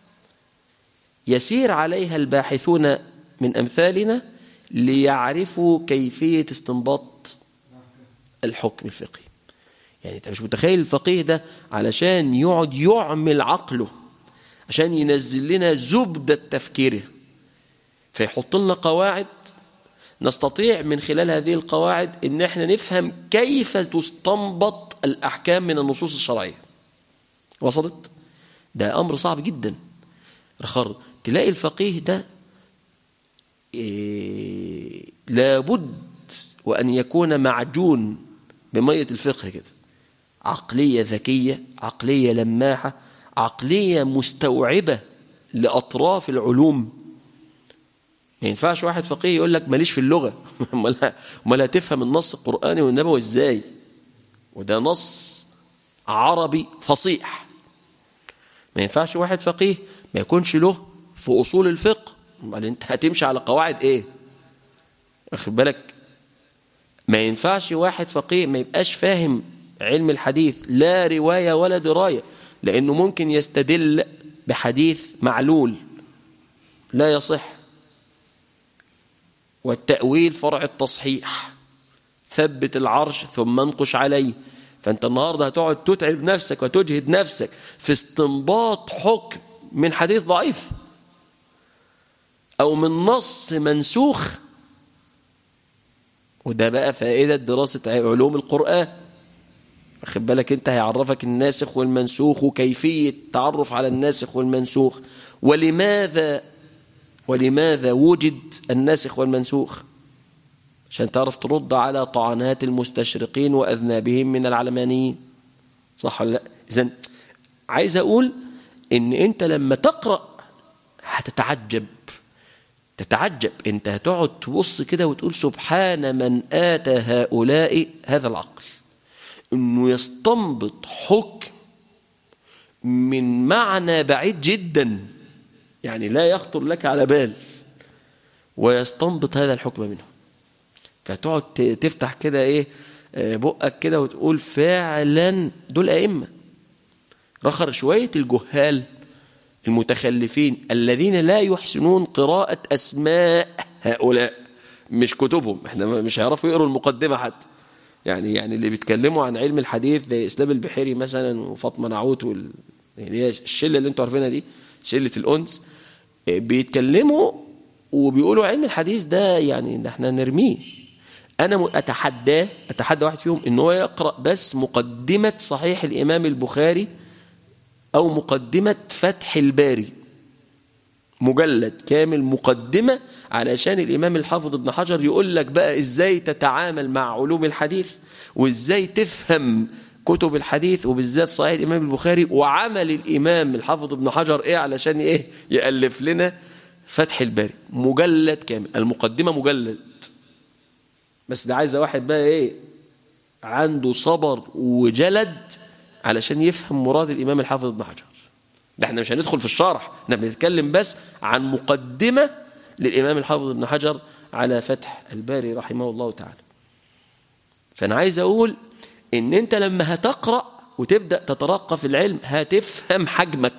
يسير عليها الباحثون من أمثالنا ليعرفوا كيفية استنباط الحكم الفقهي يعني أنت مش متخيل الفقيه ده علشان يقعد يعمل عقله عشان ينزل لنا زبدة تفكيره فيحط لنا قواعد نستطيع من خلال هذه القواعد ان احنا نفهم كيف تستنبط الأحكام من النصوص الشرعية وصلت ده أمر صعب جدا رخر تلاقي الفقيه ده إيه لابد وأن يكون معجون بمية الفقه كده عقلية ذكية عقلية لماحة عقلية مستوعبة لأطراف العلوم ما ينفعش واحد فقيه يقول لك ماليش في اللغة امال هتفهم النص القرآني والنبوي ازاي وده نص عربي فصيح ما ينفعش واحد فقيه ما يكونش له في أصول الفقه امال انت هتمشي على قواعد ايه واخد بالك ما ينفعش واحد فقيه ما يبقاش فاهم علم الحديث لا رواية ولا دراية لأنه ممكن يستدل بحديث معلول لا يصح والتأويل فرع التصحيح ثبت العرش ثم انقش عليه فأنت النهاردة هتقعد تتعب نفسك وتجهد نفسك في استنباط حكم من حديث ضعيف أو من نص منسوخ وده بقى فائدة دراسة علوم القرآن واخد بالك انت هيعرفك الناسخ والمنسوخ وكيفية التعرف على الناسخ والمنسوخ ولماذا ولماذا وجد الناسخ والمنسوخ عشان تعرف ترد على طعنات المستشرقين وأذنابهم من العلمانيين صح ولا لا إذن عايز أقول إن أنت لما تقرأ هتتعجب تتعجب أنت هتقعد تبص كده وتقول سبحان من آتى هؤلاء هذا العقل إنه يستنبط حكم من معنى بعيد جدا يعني لا يخطر لك على بال ويستنبط هذا الحكم منه فتقعد تفتح كده ايه آه، بقك كده وتقول فعلا دول أئمة رخر شوية الجهال المتخلفين الذين لا يحسنون قراءة أسماء هؤلاء مش كتبهم احنا مش هيعرفوا يقروا المقدمة حتى يعني يعني اللي بيتكلموا عن علم الحديث زي اسلام البحيري مثلا وفاطمه نعوت وال يعني هي الشله اللي انتوا عارفينها دي شله الانس آه، بيتكلموا وبيقولوا علم الحديث ده يعني ده احنا نرميه أنا أتحداه أتحدى واحد فيهم إن هو يقرأ بس مقدمة صحيح الإمام البخاري أو مقدمة فتح الباري مجلد كامل مقدمة علشان الإمام الحافظ ابن حجر يقول لك بقى إزاي تتعامل مع علوم الحديث وإزاي تفهم كتب الحديث وبالذات صحيح الإمام البخاري وعمل الإمام الحافظ ابن حجر إيه علشان إيه يألف لنا فتح الباري مجلد كامل المقدمة مجلد بس ده عايزه واحد بقى ايه عنده صبر وجلد علشان يفهم مراد الامام الحافظ ابن حجر ده احنا مش هندخل في الشرح احنا بنتكلم بس عن مقدمه للامام الحافظ ابن حجر على فتح الباري رحمه الله تعالى فانا عايز اقول ان انت لما هتقرا وتبدا تترقى في العلم هتفهم حجمك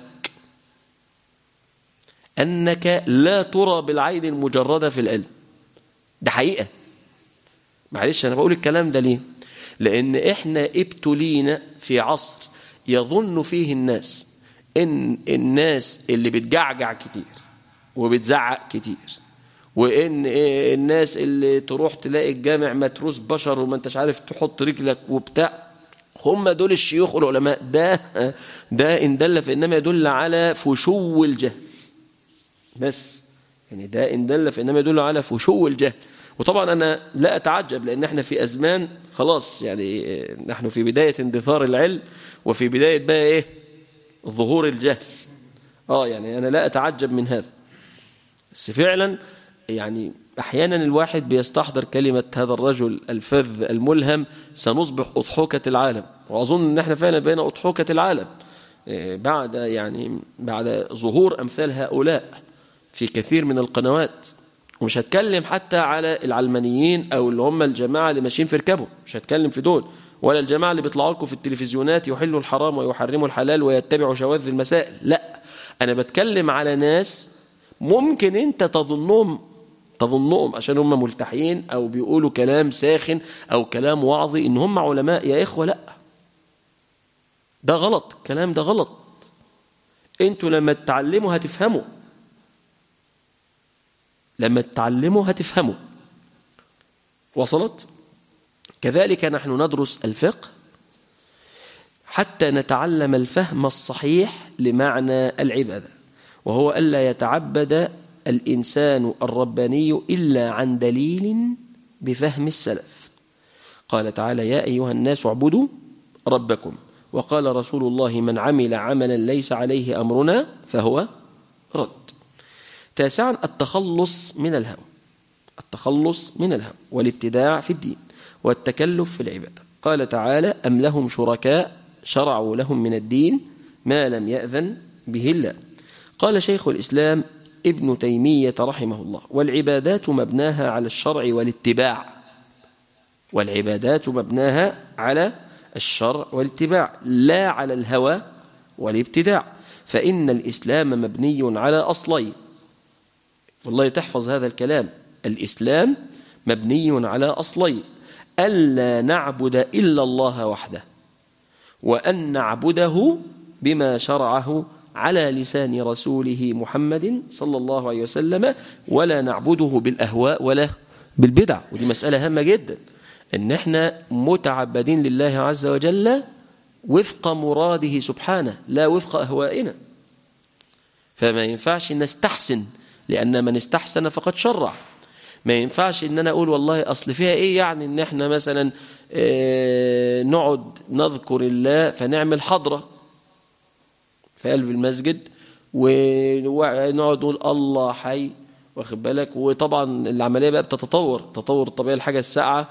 انك لا ترى بالعين المجرده في العلم ده حقيقه معلش أنا بقول الكلام ده ليه لأن إحنا ابتلينا في عصر يظن فيه الناس ان الناس اللي بتجعجع كتير وبتزعق كتير وان الناس اللي تروح تلاقي الجامع متروس بشر وما انتش عارف تحط رجلك وبتاع هم دول الشيوخ والعلماء ده ده ان دل فانما يدل على فشو الجهل بس يعني ده ان دل فانما يدل على فشو الجهل وطبعا انا لا اتعجب لان احنا في ازمان خلاص يعني نحن في بدايه اندثار العلم وفي بدايه بقى ايه ظهور الجهل اه يعني انا لا اتعجب من هذا بس فعلا يعني احيانا الواحد بيستحضر كلمه هذا الرجل الفذ الملهم سنصبح اضحوكه العالم واظن ان احنا فعلا بين اضحوكه العالم بعد يعني بعد ظهور امثال هؤلاء في كثير من القنوات ومش هتكلم حتى على العلمانيين او اللي هم الجماعه اللي ماشيين في ركابهم مش هتكلم في دول ولا الجماعه اللي بيطلعوا لكم في التلفزيونات يحلوا الحرام ويحرموا الحلال ويتبعوا شواذ المسائل لا انا بتكلم على ناس ممكن انت تظنهم تظنهم عشان هم ملتحين او بيقولوا كلام ساخن او كلام وعظي ان هم علماء يا اخوه لا ده غلط الكلام ده غلط انتوا لما تتعلموا هتفهموا لما تتعلموا هتفهموا وصلت كذلك نحن ندرس الفقه حتى نتعلم الفهم الصحيح لمعنى العبادة وهو ألا يتعبد الإنسان الرباني إلا عن دليل بفهم السلف قال تعالى يا أيها الناس اعبدوا ربكم وقال رسول الله من عمل عملا ليس عليه أمرنا فهو رد تاسعا التخلص من الهوى التخلص من الهوى والابتداع في الدين والتكلف في العبادة قال تعالى أم لهم شركاء شرعوا لهم من الدين ما لم يأذن به الله قال شيخ الإسلام ابن تيمية رحمه الله والعبادات مبناها على الشرع والاتباع والعبادات مبناها على الشرع والاتباع لا على الهوى والابتداع فإن الإسلام مبني على أصلين والله تحفظ هذا الكلام الإسلام مبني على أصلين ألا نعبد إلا الله وحده وأن نعبده بما شرعه على لسان رسوله محمد صلى الله عليه وسلم ولا نعبده بالأهواء ولا بالبدع ودي مسألة هامة جدا ان احنا متعبدين لله عز وجل وفق مراده سبحانه لا وفق أهوائنا فما ينفعش نستحسن لأن من استحسن فقد شرع ما ينفعش ان انا اقول والله اصل فيها ايه يعني ان احنا مثلا اه نقعد نذكر الله فنعمل حضره في قلب المسجد ونقعد نقول الله حي واخد بالك وطبعا العمليه بقى بتتطور تطور الطبيعه الحاجه الساعه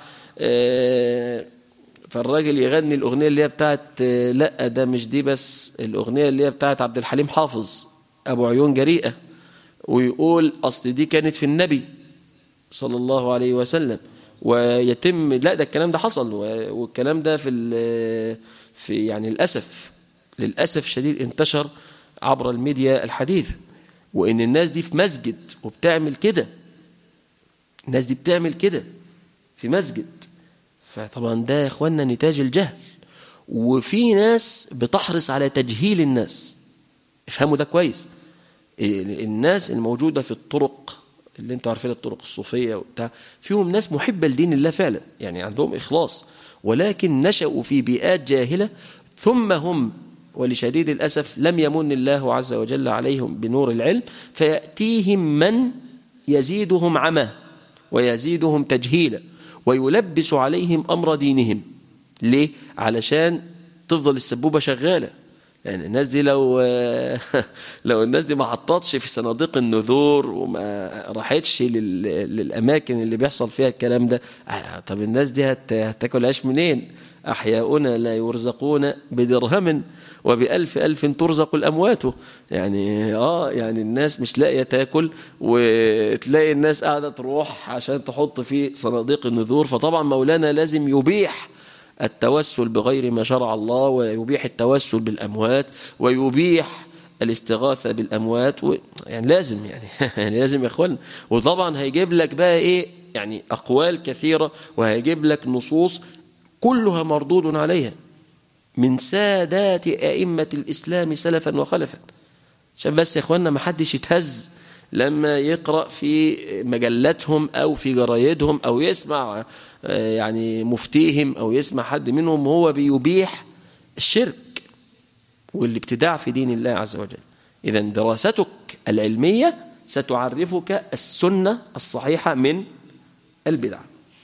اه فالراجل يغني الاغنيه اللي هي بتاعت لا ده مش دي بس الاغنيه اللي هي بتاعت عبد الحليم حافظ ابو عيون جريئه ويقول اصل دي كانت في النبي صلى الله عليه وسلم ويتم لا ده الكلام ده حصل والكلام ده في في يعني للاسف للاسف شديد انتشر عبر الميديا الحديثه وان الناس دي في مسجد وبتعمل كده الناس دي بتعمل كده في مسجد فطبعا ده يا اخوانا نتاج الجهل وفي ناس بتحرص على تجهيل الناس افهموا ده كويس الناس الموجودة في الطرق اللي انتوا عارفين الطرق الصوفية وبتاع فيهم ناس محبة لدين الله فعلا يعني عندهم إخلاص ولكن نشأوا في بيئات جاهلة ثم هم ولشديد الأسف لم يمن الله عز وجل عليهم بنور العلم فيأتيهم من يزيدهم عمى ويزيدهم تجهيلا ويلبس عليهم أمر دينهم ليه؟ علشان تفضل السبوبة شغالة يعني الناس دي لو لو الناس دي ما حطتش في صناديق النذور وما راحتش للاماكن اللي بيحصل فيها الكلام ده طب الناس دي هتاكل عيش منين احياؤنا لا يرزقون بدرهم وبألف ألف ترزق الأموات يعني آه يعني الناس مش لاقية تاكل وتلاقي الناس قاعدة تروح عشان تحط في صناديق النذور فطبعا مولانا لازم يبيح التوسل بغير ما شرع الله ويبيح التوسل بالأموات ويبيح الاستغاثة بالأموات و... يعني لازم يعني, يعني لازم يا إخوان وطبعا هيجيب لك بقى إيه يعني أقوال كثيرة وهيجيب لك نصوص كلها مردود عليها من سادات أئمة الإسلام سلفا وخلفا عشان بس يا إخواننا ما حدش يتهز لما يقرأ في مجلاتهم أو في جرايدهم أو يسمع آه، يعني مفتيهم أو يسمع حد منهم هو بيبيح الشرك والابتداع في دين الله عز وجل إذا دراستك العلمية ستعرفك السنة الصحيحة من البدع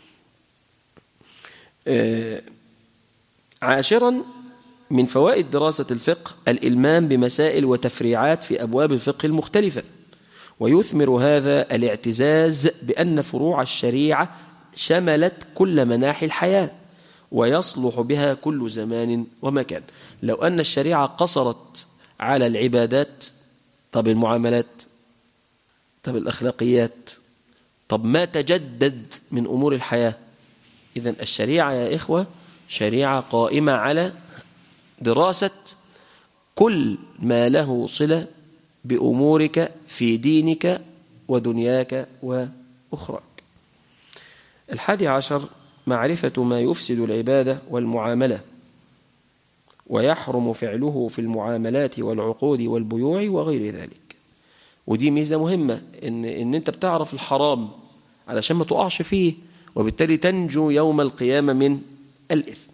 آه، عاشرا من فوائد دراسة الفقه الإلمام بمسائل وتفريعات في أبواب الفقه المختلفة ويثمر هذا الاعتزاز بأن فروع الشريعة شملت كل مناحي الحياة ويصلح بها كل زمان ومكان لو أن الشريعة قصرت على العبادات طب المعاملات طب الأخلاقيات طب ما تجدد من أمور الحياة إذا الشريعة يا إخوة شريعة قائمة على دراسة كل ما له صلة بأمورك في دينك ودنياك وأخراك الحادي عشر معرفة ما يفسد العبادة والمعاملة ويحرم فعله في المعاملات والعقود والبيوع وغير ذلك ودي ميزة مهمة إن, إن أنت بتعرف الحرام علشان ما تقعش فيه وبالتالي تنجو يوم القيامة من الإثم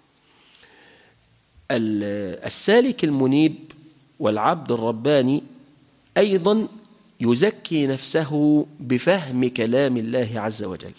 السالك المنيب والعبد الرباني أيضا يزكي نفسه بفهم كلام الله عز وجل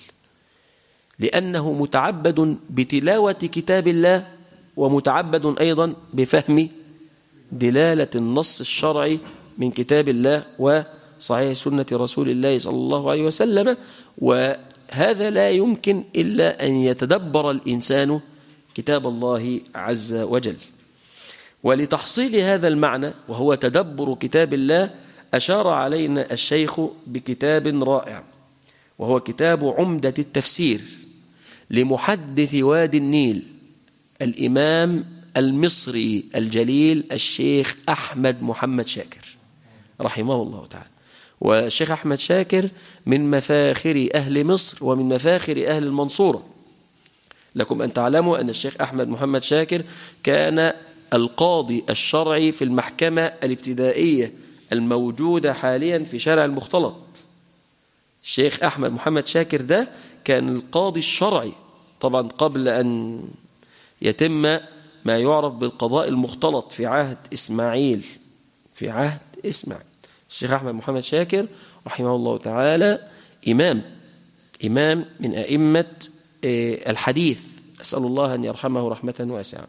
لأنه متعبد بتلاوة كتاب الله ومتعبد أيضا بفهم دلالة النص الشرعي من كتاب الله وصحيح سنة رسول الله صلى الله عليه وسلم وهذا لا يمكن إلا أن يتدبر الإنسان كتاب الله عز وجل ولتحصيل هذا المعنى وهو تدبر كتاب الله أشار علينا الشيخ بكتاب رائع وهو كتاب عمدة التفسير لمحدث وادي النيل الإمام المصري الجليل الشيخ أحمد محمد شاكر رحمه الله تعالى والشيخ أحمد شاكر من مفاخر أهل مصر ومن مفاخر أهل المنصورة لكم أن تعلموا أن الشيخ أحمد محمد شاكر كان القاضي الشرعي في المحكمة الابتدائية الموجودة حاليا في شارع المختلط الشيخ أحمد محمد شاكر ده كان القاضي الشرعي طبعا قبل أن يتم ما يعرف بالقضاء المختلط في عهد إسماعيل في عهد إسماعيل الشيخ أحمد محمد شاكر رحمه الله تعالى إمام إمام من أئمة آه، الحديث أسأل الله أن يرحمه رحمة واسعة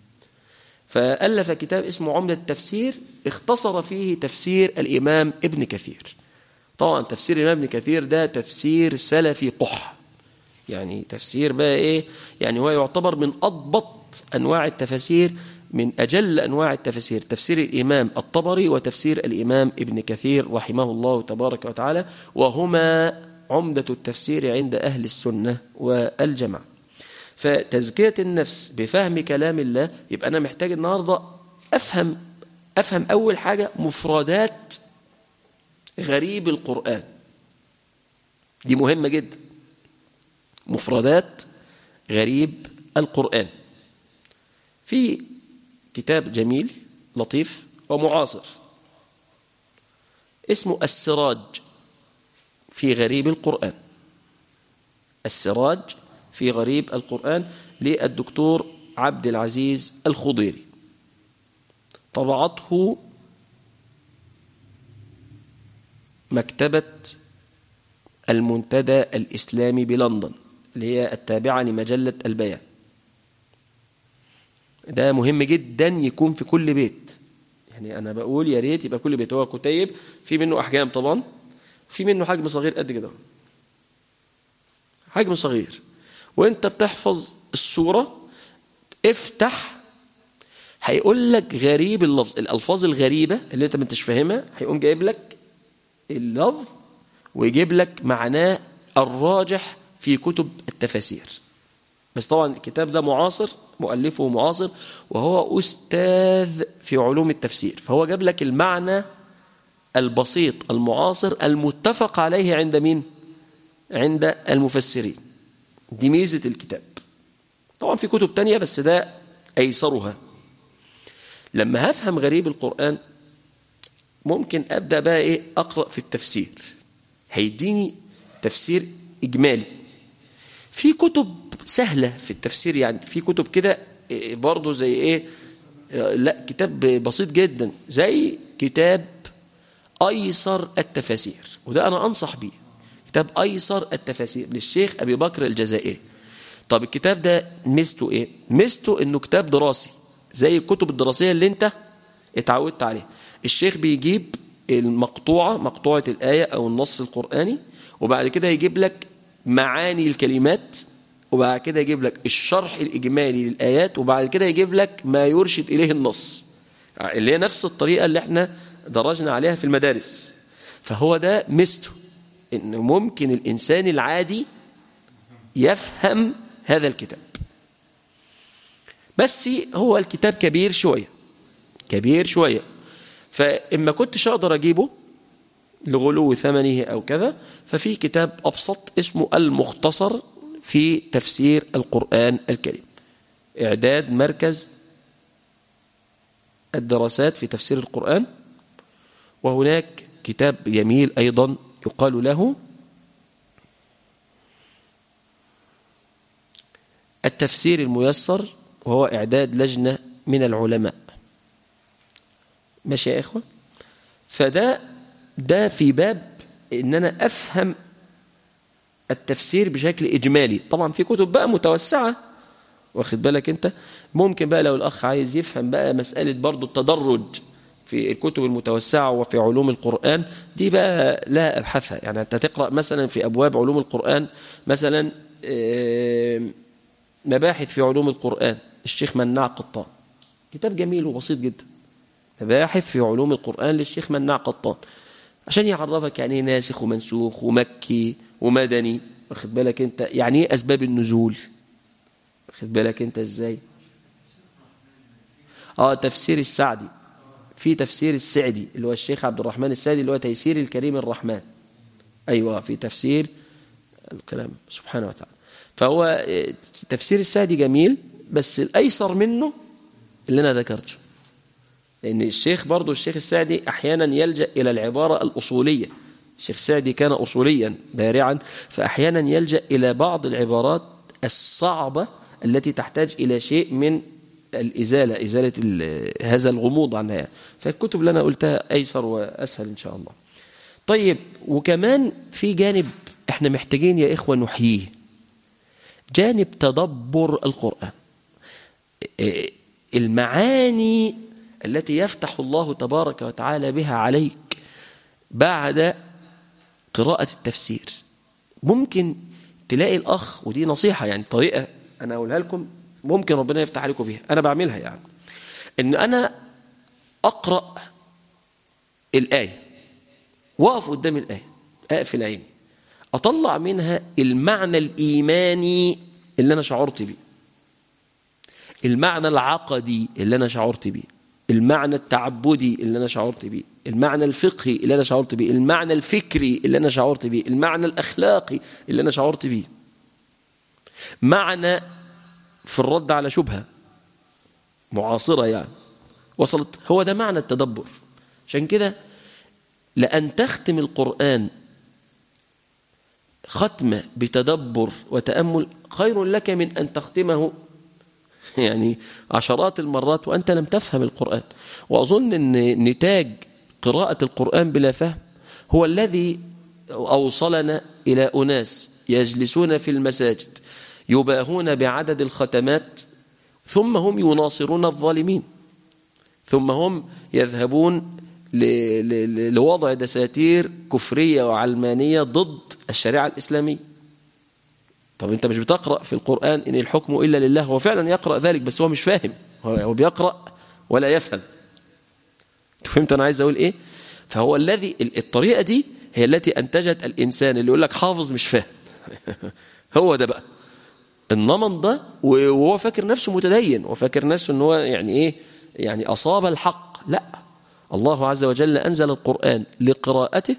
فألف كتاب اسمه عمدة التفسير اختصر فيه تفسير الإمام ابن كثير طبعا تفسير الإمام ابن كثير ده تفسير سلفي قح يعني تفسير بقى إيه يعني هو يعتبر من أضبط أنواع التفاسير من أجل أنواع التفسير تفسير الإمام الطبري وتفسير الإمام ابن كثير رحمه الله تبارك وتعالى وهما عمدة التفسير عند أهل السنة والجماعة فتزكية النفس بفهم كلام الله يبقى أنا محتاج النهاردة أفهم أفهم أول حاجة مفردات غريب القرآن دي مهمة جدا مفردات غريب القرآن في كتاب جميل لطيف ومعاصر اسمه السراج في غريب القرآن السراج في غريب القرآن للدكتور عبد العزيز الخضيري طبعته مكتبة المنتدى الإسلامي بلندن اللي هي التابعة لمجلة البيان ده مهم جدا يكون في كل بيت يعني أنا بقول يا ريت يبقى كل بيت هو كتيب في منه أحجام طبعا في منه حجم صغير قد كده حجم صغير وانت بتحفظ السورة افتح هيقول لك غريب اللفظ الألفاظ الغريبة اللي انت ما انتش فاهمها هيقوم جايب لك اللفظ ويجيب لك معناه الراجح في كتب التفاسير بس طبعا الكتاب ده معاصر مؤلفه معاصر وهو أستاذ في علوم التفسير فهو جاب لك المعنى البسيط المعاصر المتفق عليه عند مين عند المفسرين دي ميزة الكتاب طبعا في كتب تانية بس ده أيسرها لما هفهم غريب القرآن ممكن أبدأ بقى إيه أقرأ في التفسير هيديني تفسير إجمالي في كتب سهلة في التفسير يعني في كتب كده إيه، برضو زي إيه لا كتاب بسيط جدا زي كتاب أيسر التفاسير وده أنا أنصح بيه كتاب أيسر التفاسير للشيخ أبي بكر الجزائري طب الكتاب ده ميزته إيه؟ ميزته إنه كتاب دراسي زي الكتب الدراسية اللي أنت اتعودت عليها الشيخ بيجيب المقطوعة مقطوعة الآية أو النص القرآني وبعد كده يجيب لك معاني الكلمات وبعد كده يجيب لك الشرح الإجمالي للآيات وبعد كده يجيب لك ما يرشد إليه النص اللي هي نفس الطريقة اللي احنا درجنا عليها في المدارس فهو ده مستو إن ممكن الإنسان العادي يفهم هذا الكتاب بس هو الكتاب كبير شوية كبير شوية فإما كنتش أقدر أجيبه لغلو ثمنه أو كذا ففي كتاب أبسط اسمه المختصر في تفسير القرآن الكريم إعداد مركز الدراسات في تفسير القرآن وهناك كتاب جميل أيضا يقال له التفسير الميسر وهو إعداد لجنة من العلماء ماشي يا إخوة فده ده في باب إن أنا أفهم التفسير بشكل إجمالي طبعا في كتب بقى متوسعة واخد بالك أنت ممكن بقى لو الأخ عايز يفهم بقى مسألة برضو التدرج في الكتب المتوسعة وفي علوم القرآن دي بقى لا أبحثها يعني أنت تقرأ مثلا في أبواب علوم القرآن مثلا مباحث في علوم القرآن الشيخ مناع قطان كتاب جميل وبسيط جدا مباحث في علوم القرآن للشيخ مناع قطان عشان يعرفك يعني ايه ناسخ ومنسوخ ومكي ومدني واخد بالك انت يعني ايه اسباب النزول واخد بالك انت ازاي اه تفسير السعدي في تفسير السعدي اللي هو الشيخ عبد الرحمن السعدي اللي هو تيسير الكريم الرحمن ايوه في تفسير الكلام سبحانه وتعالى فهو تفسير السعدي جميل بس الايسر منه اللي انا ذكرته لأن الشيخ برضو الشيخ السعدي أحيانا يلجأ إلى العبارة الأصولية الشيخ السعدي كان أصوليا بارعا فأحيانا يلجأ إلى بعض العبارات الصعبة التي تحتاج إلى شيء من الإزالة إزالة هذا الغموض عنها فالكتب اللي أنا قلتها أيسر وأسهل إن شاء الله طيب وكمان في جانب احنا محتاجين يا إخوة نحييه جانب تدبر القرآن المعاني التي يفتح الله تبارك وتعالى بها عليك بعد قراءة التفسير ممكن تلاقي الأخ ودي نصيحة يعني طريقة أنا أقولها لكم ممكن ربنا يفتح عليكم بيها أنا بعملها يعني إن أنا أقرأ الآية وأقف قدام الآية أقفل عيني أطلع منها المعنى الإيماني اللي أنا شعرت بيه المعنى العقدي اللي أنا شعرت بيه المعنى التعبدي اللي أنا شعرت بيه المعنى الفقهي اللي أنا شعرت بيه المعنى الفكري اللي أنا شعرت بيه المعنى الأخلاقي اللي أنا شعرت بيه معنى في الرد على شبهة معاصرة يعني وصلت هو ده معنى التدبر عشان كده لأن تختم القرآن ختمة بتدبر وتأمل خير لك من أن تختمه يعني عشرات المرات وأنت لم تفهم القرآن وأظن أن نتاج قراءة القرآن بلا فهم هو الذي أوصلنا إلى أناس يجلسون في المساجد يباهون بعدد الختمات ثم هم يناصرون الظالمين ثم هم يذهبون لوضع دساتير كفرية وعلمانية ضد الشريعة الإسلامية طب انت مش بتقرأ في القرآن ان الحكم إلا لله هو فعلا يقرأ ذلك بس هو مش فاهم هو بيقرأ ولا يفهم فهمت أنا عايز أقول إيه فهو الذي الطريقة دي هي التي أنتجت الإنسان اللي يقول لك حافظ مش فاهم هو ده بقى النمط ده وهو فاكر نفسه متدين وفاكر نفسه ان هو يعني ايه يعني اصاب الحق لا الله عز وجل انزل القران لقراءته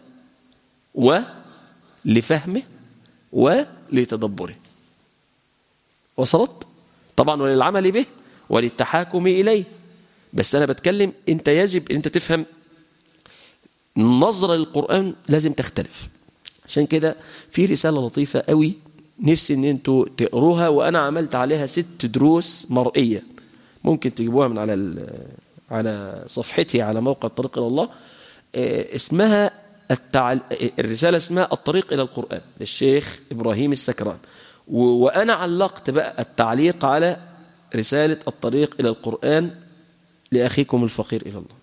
ولفهمه ولتدبره وصلت طبعا وللعمل به وللتحاكم إليه بس أنا بتكلم أنت يجب أنت تفهم النظرة للقرآن لازم تختلف عشان كده في رسالة لطيفة قوي نفسي ان انتوا تقروها وانا عملت عليها ست دروس مرئية ممكن تجيبوها من على على صفحتي على موقع الطريق الى الله اسمها التعل... الرسالة اسمها الطريق إلى القرآن للشيخ إبراهيم السكران و... وأنا علقت بقى التعليق على رسالة الطريق إلى القرآن لأخيكم الفقير إلى الله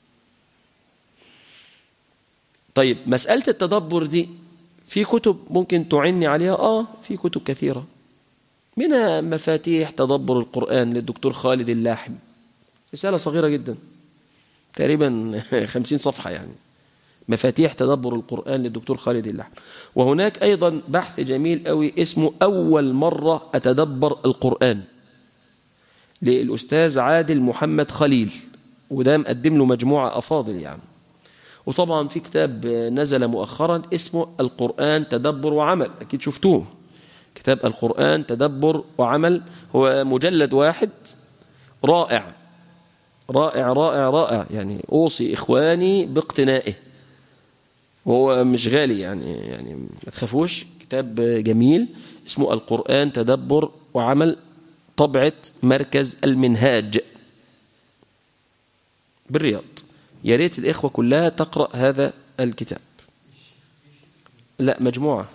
طيب مسألة التدبر دي في كتب ممكن تعني عليها آه في كتب كثيرة منها مفاتيح تدبر القرآن للدكتور خالد اللاحم رسالة صغيرة جدا تقريبا خمسين صفحة يعني مفاتيح تدبر القرآن للدكتور خالد اللحم وهناك أيضا بحث جميل قوي اسمه أول مرة أتدبر القرآن للأستاذ عادل محمد خليل وده مقدم له مجموعة أفاضل يعني وطبعا في كتاب نزل مؤخرا اسمه القرآن تدبر وعمل أكيد شفتوه كتاب القرآن تدبر وعمل هو مجلد واحد رائع رائع رائع رائع يعني أوصي إخواني باقتنائه وهو مش غالي يعني يعني ما تخافوش كتاب جميل اسمه القرآن تدبر وعمل طبعة مركز المنهاج بالرياض يا ريت الإخوة كلها تقرأ هذا الكتاب لا مجموعة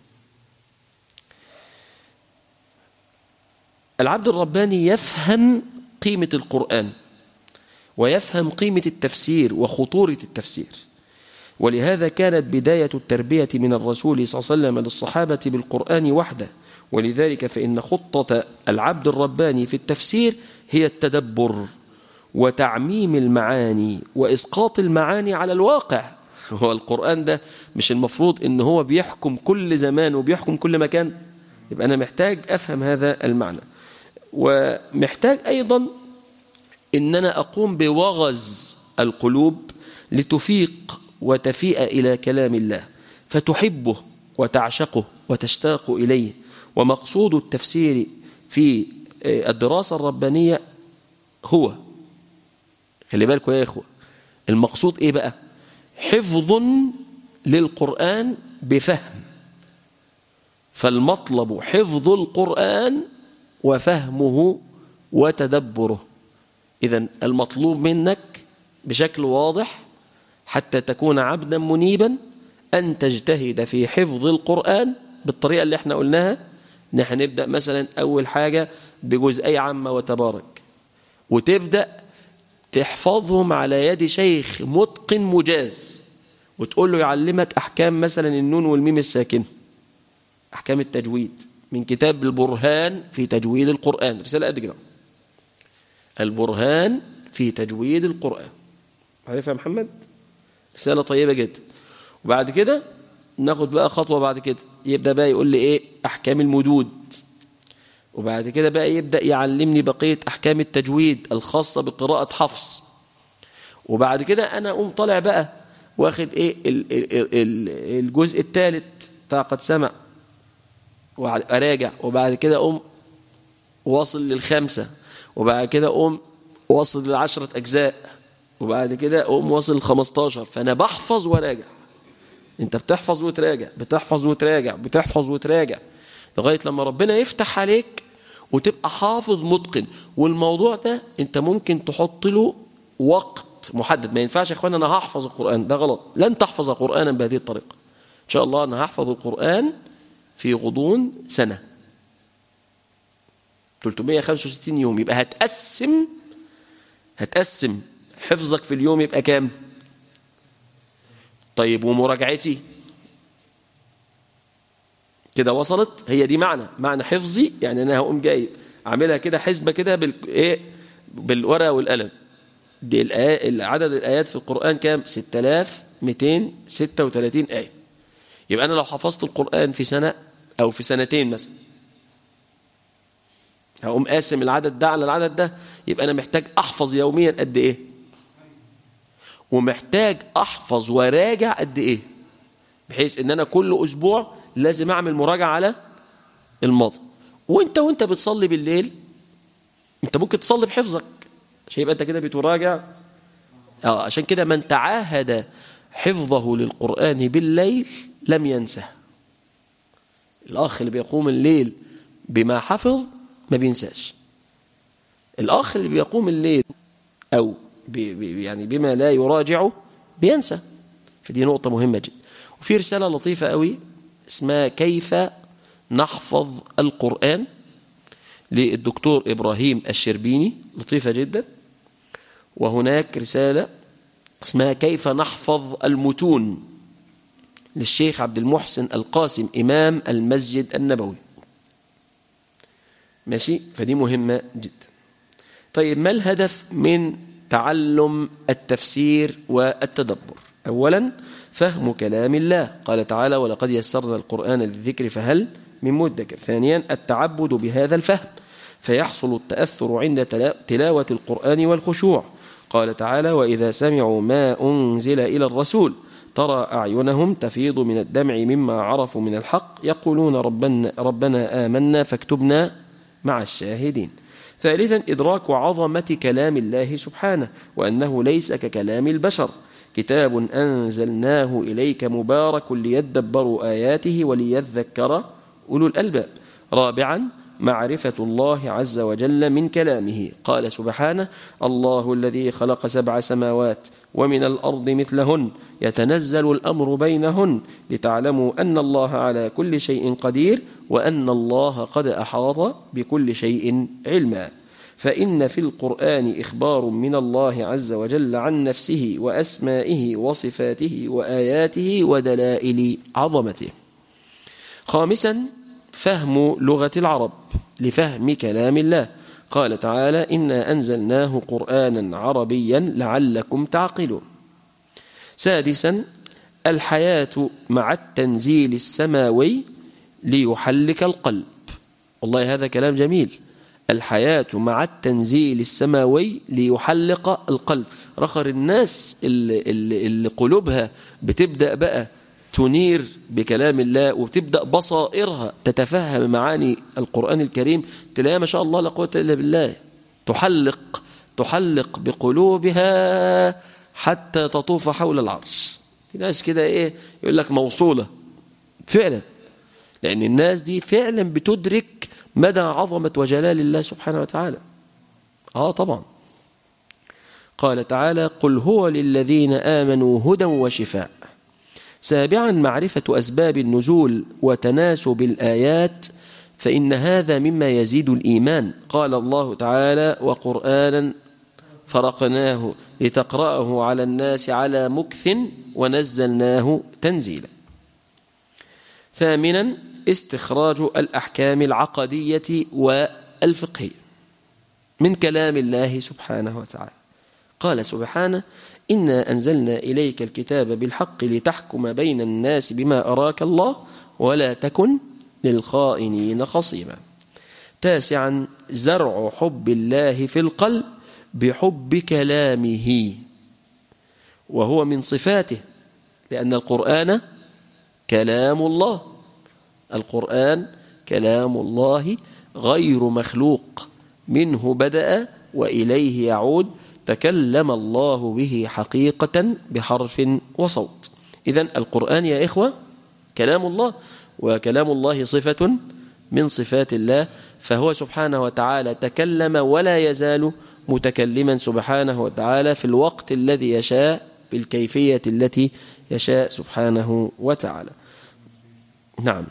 العبد الرباني يفهم قيمة القرآن ويفهم قيمة التفسير وخطورة التفسير ولهذا كانت بداية التربية من الرسول صلى الله عليه وسلم للصحابة بالقرآن وحده ولذلك فإن خطة العبد الرباني في التفسير هي التدبر وتعميم المعاني وإسقاط المعاني على الواقع هو القرآن ده مش المفروض إن هو بيحكم كل زمان وبيحكم كل مكان يبقى أنا محتاج أفهم هذا المعنى ومحتاج أيضا إن أنا أقوم بوغز القلوب لتفيق وتفيء إلى كلام الله فتحبه وتعشقه وتشتاق إليه ومقصود التفسير في الدراسة الربانية هو خلي بالكم يا إخوة المقصود إيه بقى حفظ للقرآن بفهم فالمطلب حفظ القرآن وفهمه وتدبره إذا المطلوب منك بشكل واضح حتى تكون عبدا منيبا أن تجتهد في حفظ القرآن بالطريقة اللي احنا قلناها نحن نبدأ مثلا أول حاجة بجزئي عامة وتبارك وتبدأ تحفظهم على يد شيخ متقن مجاز وتقول له يعلمك أحكام مثلا النون والميم الساكن أحكام التجويد من كتاب البرهان في تجويد القرآن رسالة قد كده البرهان في تجويد القرآن عارفها يا محمد رسالة طيبة جدا وبعد كده ناخد بقى خطوة بعد كده يبدأ بقى يقول لي ايه احكام المدود وبعد كده بقى يبدأ يعلمني بقية احكام التجويد الخاصة بقراءة حفص وبعد كده انا اقوم طالع بقى واخد ايه الجزء الثالث بتاع قد سمع وأراجع وبعد كده أقوم واصل للخمسة وبعد كده أقوم واصل للعشرة أجزاء وبعد كده أقوم واصل للخمستاشر فأنا بحفظ وراجع أنت بتحفظ وتراجع بتحفظ وتراجع بتحفظ وتراجع لغاية لما ربنا يفتح عليك وتبقى حافظ متقن والموضوع ده أنت ممكن تحط له وقت محدد ما ينفعش يا اخوانا انا هحفظ القرآن ده غلط لن تحفظ قرآنا بهذه الطريقة ان شاء الله انا هحفظ القرآن في غضون سنة 365 يوم يبقى هتقسم هتقسم حفظك في اليوم يبقى كام طيب ومراجعتي كده وصلت هي دي معنى معنى حفظي يعني انا هقوم جايب عاملها كده حسبه كده بال ايه بالورقه والقلم دي الآية عدد الايات في القران كام 6236 ايه يبقى انا لو حفظت القران في سنه او في سنتين مثلا هقوم قاسم العدد ده على العدد ده يبقى انا محتاج احفظ يوميا قد ايه ومحتاج احفظ وراجع قد ايه بحيث ان انا كل اسبوع لازم اعمل مراجعه على الماضي وانت وانت بتصلي بالليل انت ممكن تصلي بحفظك عشان يبقى انت كده بتراجع اه عشان كده من تعاهد حفظه للقرآن بالليل لم ينسه الأخ اللي بيقوم الليل بما حفظ ما بينساش الأخ اللي بيقوم الليل أو بي بي يعني بما لا يراجعه بينسى فدي نقطة مهمة جدا وفي رسالة لطيفة قوي اسمها كيف نحفظ القرآن للدكتور إبراهيم الشربيني لطيفة جدا وهناك رسالة اسمها كيف نحفظ المتون للشيخ عبد المحسن القاسم إمام المسجد النبوي ماشي فدي مهمة جدا طيب ما الهدف من تعلم التفسير والتدبر أولا فهم كلام الله قال تعالى ولقد يسرنا القرآن للذكر فهل من مدكر ثانيا التعبد بهذا الفهم فيحصل التأثر عند تلاوة القرآن والخشوع قال تعالى وإذا سمعوا ما أنزل إلى الرسول ترى أعينهم تفيض من الدمع مما عرفوا من الحق يقولون ربنا, ربنا آمنا فاكتبنا مع الشاهدين ثالثا إدراك عظمة كلام الله سبحانه وأنه ليس ككلام البشر كتاب أنزلناه إليك مبارك ليدبروا آياته وليذكر أولو الألباب رابعا معرفة الله عز وجل من كلامه قال سبحانه الله الذي خلق سبع سماوات ومن الأرض مثلهن يتنزل الأمر بينهن لتعلموا أن الله على كل شيء قدير وأن الله قد أحاط بكل شيء علما فإن في القرآن إخبار من الله عز وجل عن نفسه وأسمائه وصفاته وآياته ودلائل عظمته خامسا فهم لغة العرب لفهم كلام الله قال تعالى إنا أنزلناه قرآنا عربيا لعلكم تعقلون سادسا الحياة مع التنزيل السماوي ليحلك القلب والله هذا كلام جميل الحياة مع التنزيل السماوي ليحلق القلب رخر الناس اللي, اللي, اللي قلوبها بتبدأ بقى تنير بكلام الله وتبدأ بصائرها تتفهم معاني القرآن الكريم تلاقيها ما شاء الله لا قوة إلا بالله تحلق تحلق بقلوبها حتى تطوف حول العرش في ناس كده ايه يقول لك موصولة فعلا لأن الناس دي فعلا بتدرك مدى عظمة وجلال الله سبحانه وتعالى آه طبعا قال تعالى قل هو للذين آمنوا هدى وشفاء سابعا معرفة أسباب النزول وتناسب الآيات فإن هذا مما يزيد الإيمان قال الله تعالى وقرآنا فرقناه لتقرأه على الناس على مكث ونزلناه تنزيلا ثامنا استخراج الأحكام العقدية والفقهية من كلام الله سبحانه وتعالى قال سبحانه إنا أنزلنا إليك الكتاب بالحق لتحكم بين الناس بما أراك الله ولا تكن للخائنين خصيما تاسعا زرع حب الله في القلب بحب كلامه وهو من صفاته لأن القرآن كلام الله القرآن كلام الله غير مخلوق منه بدأ وإليه يعود تكلم الله به حقيقة بحرف وصوت إذا القرآن يا إخوة كلام الله وكلام الله صفة من صفات الله فهو سبحانه وتعالى تكلم ولا يزال متكلما سبحانه وتعالى في الوقت الذي يشاء بالكيفية التي يشاء سبحانه وتعالى نعم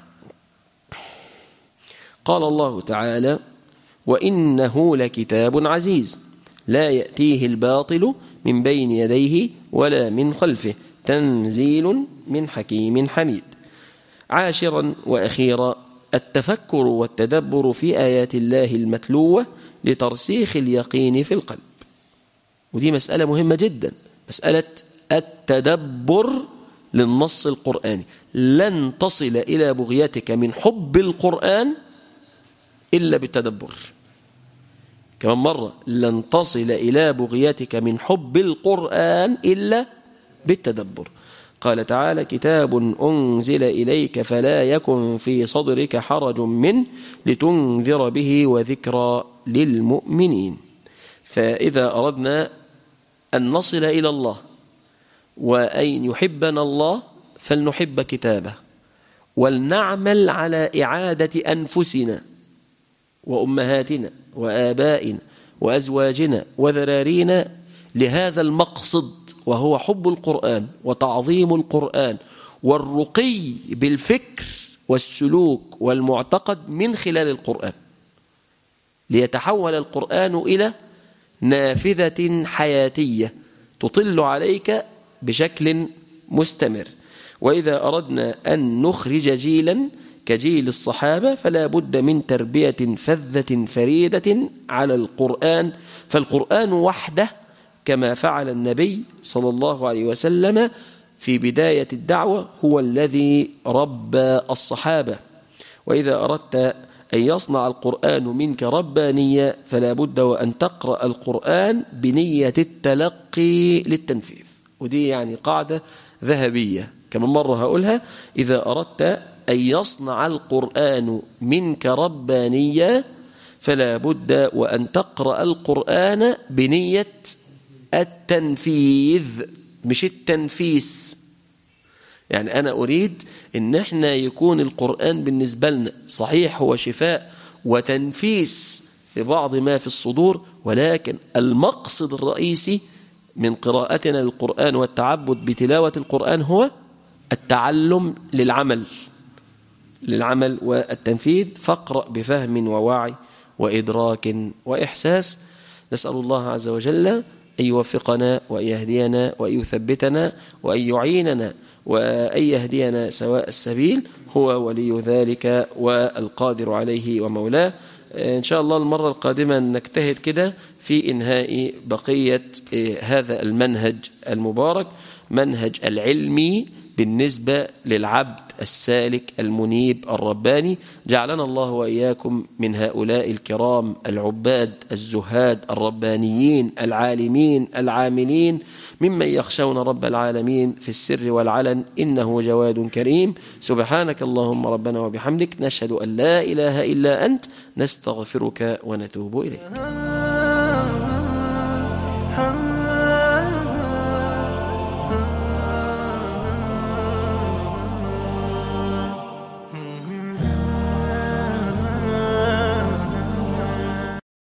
قال الله تعالى وإنه لكتاب عزيز لا يأتيه الباطل من بين يديه ولا من خلفه تنزيل من حكيم حميد عاشرا وأخيرا التفكر والتدبر في آيات الله المتلوة لترسيخ اليقين في القلب ودي مسألة مهمة جدا مسألة التدبر للنص القرآني لن تصل إلى بغيتك من حب القرآن إلا بالتدبر كمان مرة لن تصل إلى بغيتك من حب القرآن إلا بالتدبر قال تعالى كتاب أنزل إليك فلا يكن في صدرك حرج منه لتنذر به وذكرى للمؤمنين فإذا أردنا أن نصل إلى الله وأن يحبنا الله فلنحب كتابه ولنعمل على إعادة أنفسنا وأمهاتنا وآبائنا وأزواجنا وذرارينا لهذا المقصد وهو حب القرآن وتعظيم القرآن والرقي بالفكر والسلوك والمعتقد من خلال القرآن ليتحول القرآن إلى نافذة حياتية تطل عليك بشكل مستمر وإذا أردنا أن نخرج جيلا كجيل الصحابة فلا بد من تربية فذة فريدة على القرآن فالقرآن وحده كما فعل النبي صلى الله عليه وسلم في بداية الدعوة هو الذي ربى الصحابة وإذا أردت أن يصنع القرآن منك ربانية فلا بد وأن تقرأ القرآن بنية التلقي للتنفيذ ودي يعني قاعدة ذهبية كما مرة هقولها إذا أردت أن يصنع القرآن منك ربانية فلا بد وأن تقرأ القرآن بنية التنفيذ مش التنفيس يعني أنا أريد أن احنا يكون القرآن بالنسبة لنا صحيح هو شفاء وتنفيس لبعض ما في الصدور ولكن المقصد الرئيسي من قراءتنا للقرآن والتعبد بتلاوة القرآن هو التعلم للعمل للعمل والتنفيذ فاقرأ بفهم ووعي وإدراك وإحساس نسأل الله عز وجل أن يوفقنا وأن يهدينا وأن يثبتنا وأن يعيننا وأن يهدينا سواء السبيل هو ولي ذلك والقادر عليه ومولاه إن شاء الله المرة القادمة نجتهد كده في إنهاء بقية هذا المنهج المبارك منهج العلمي بالنسبة للعبد السالك المنيب الرباني جعلنا الله وإياكم من هؤلاء الكرام العباد الزهاد الربانيين العالمين العاملين ممن يخشون رب العالمين في السر والعلن إنه جواد كريم سبحانك اللهم ربنا وبحمدك نشهد أن لا إله إلا أنت نستغفرك ونتوب إليك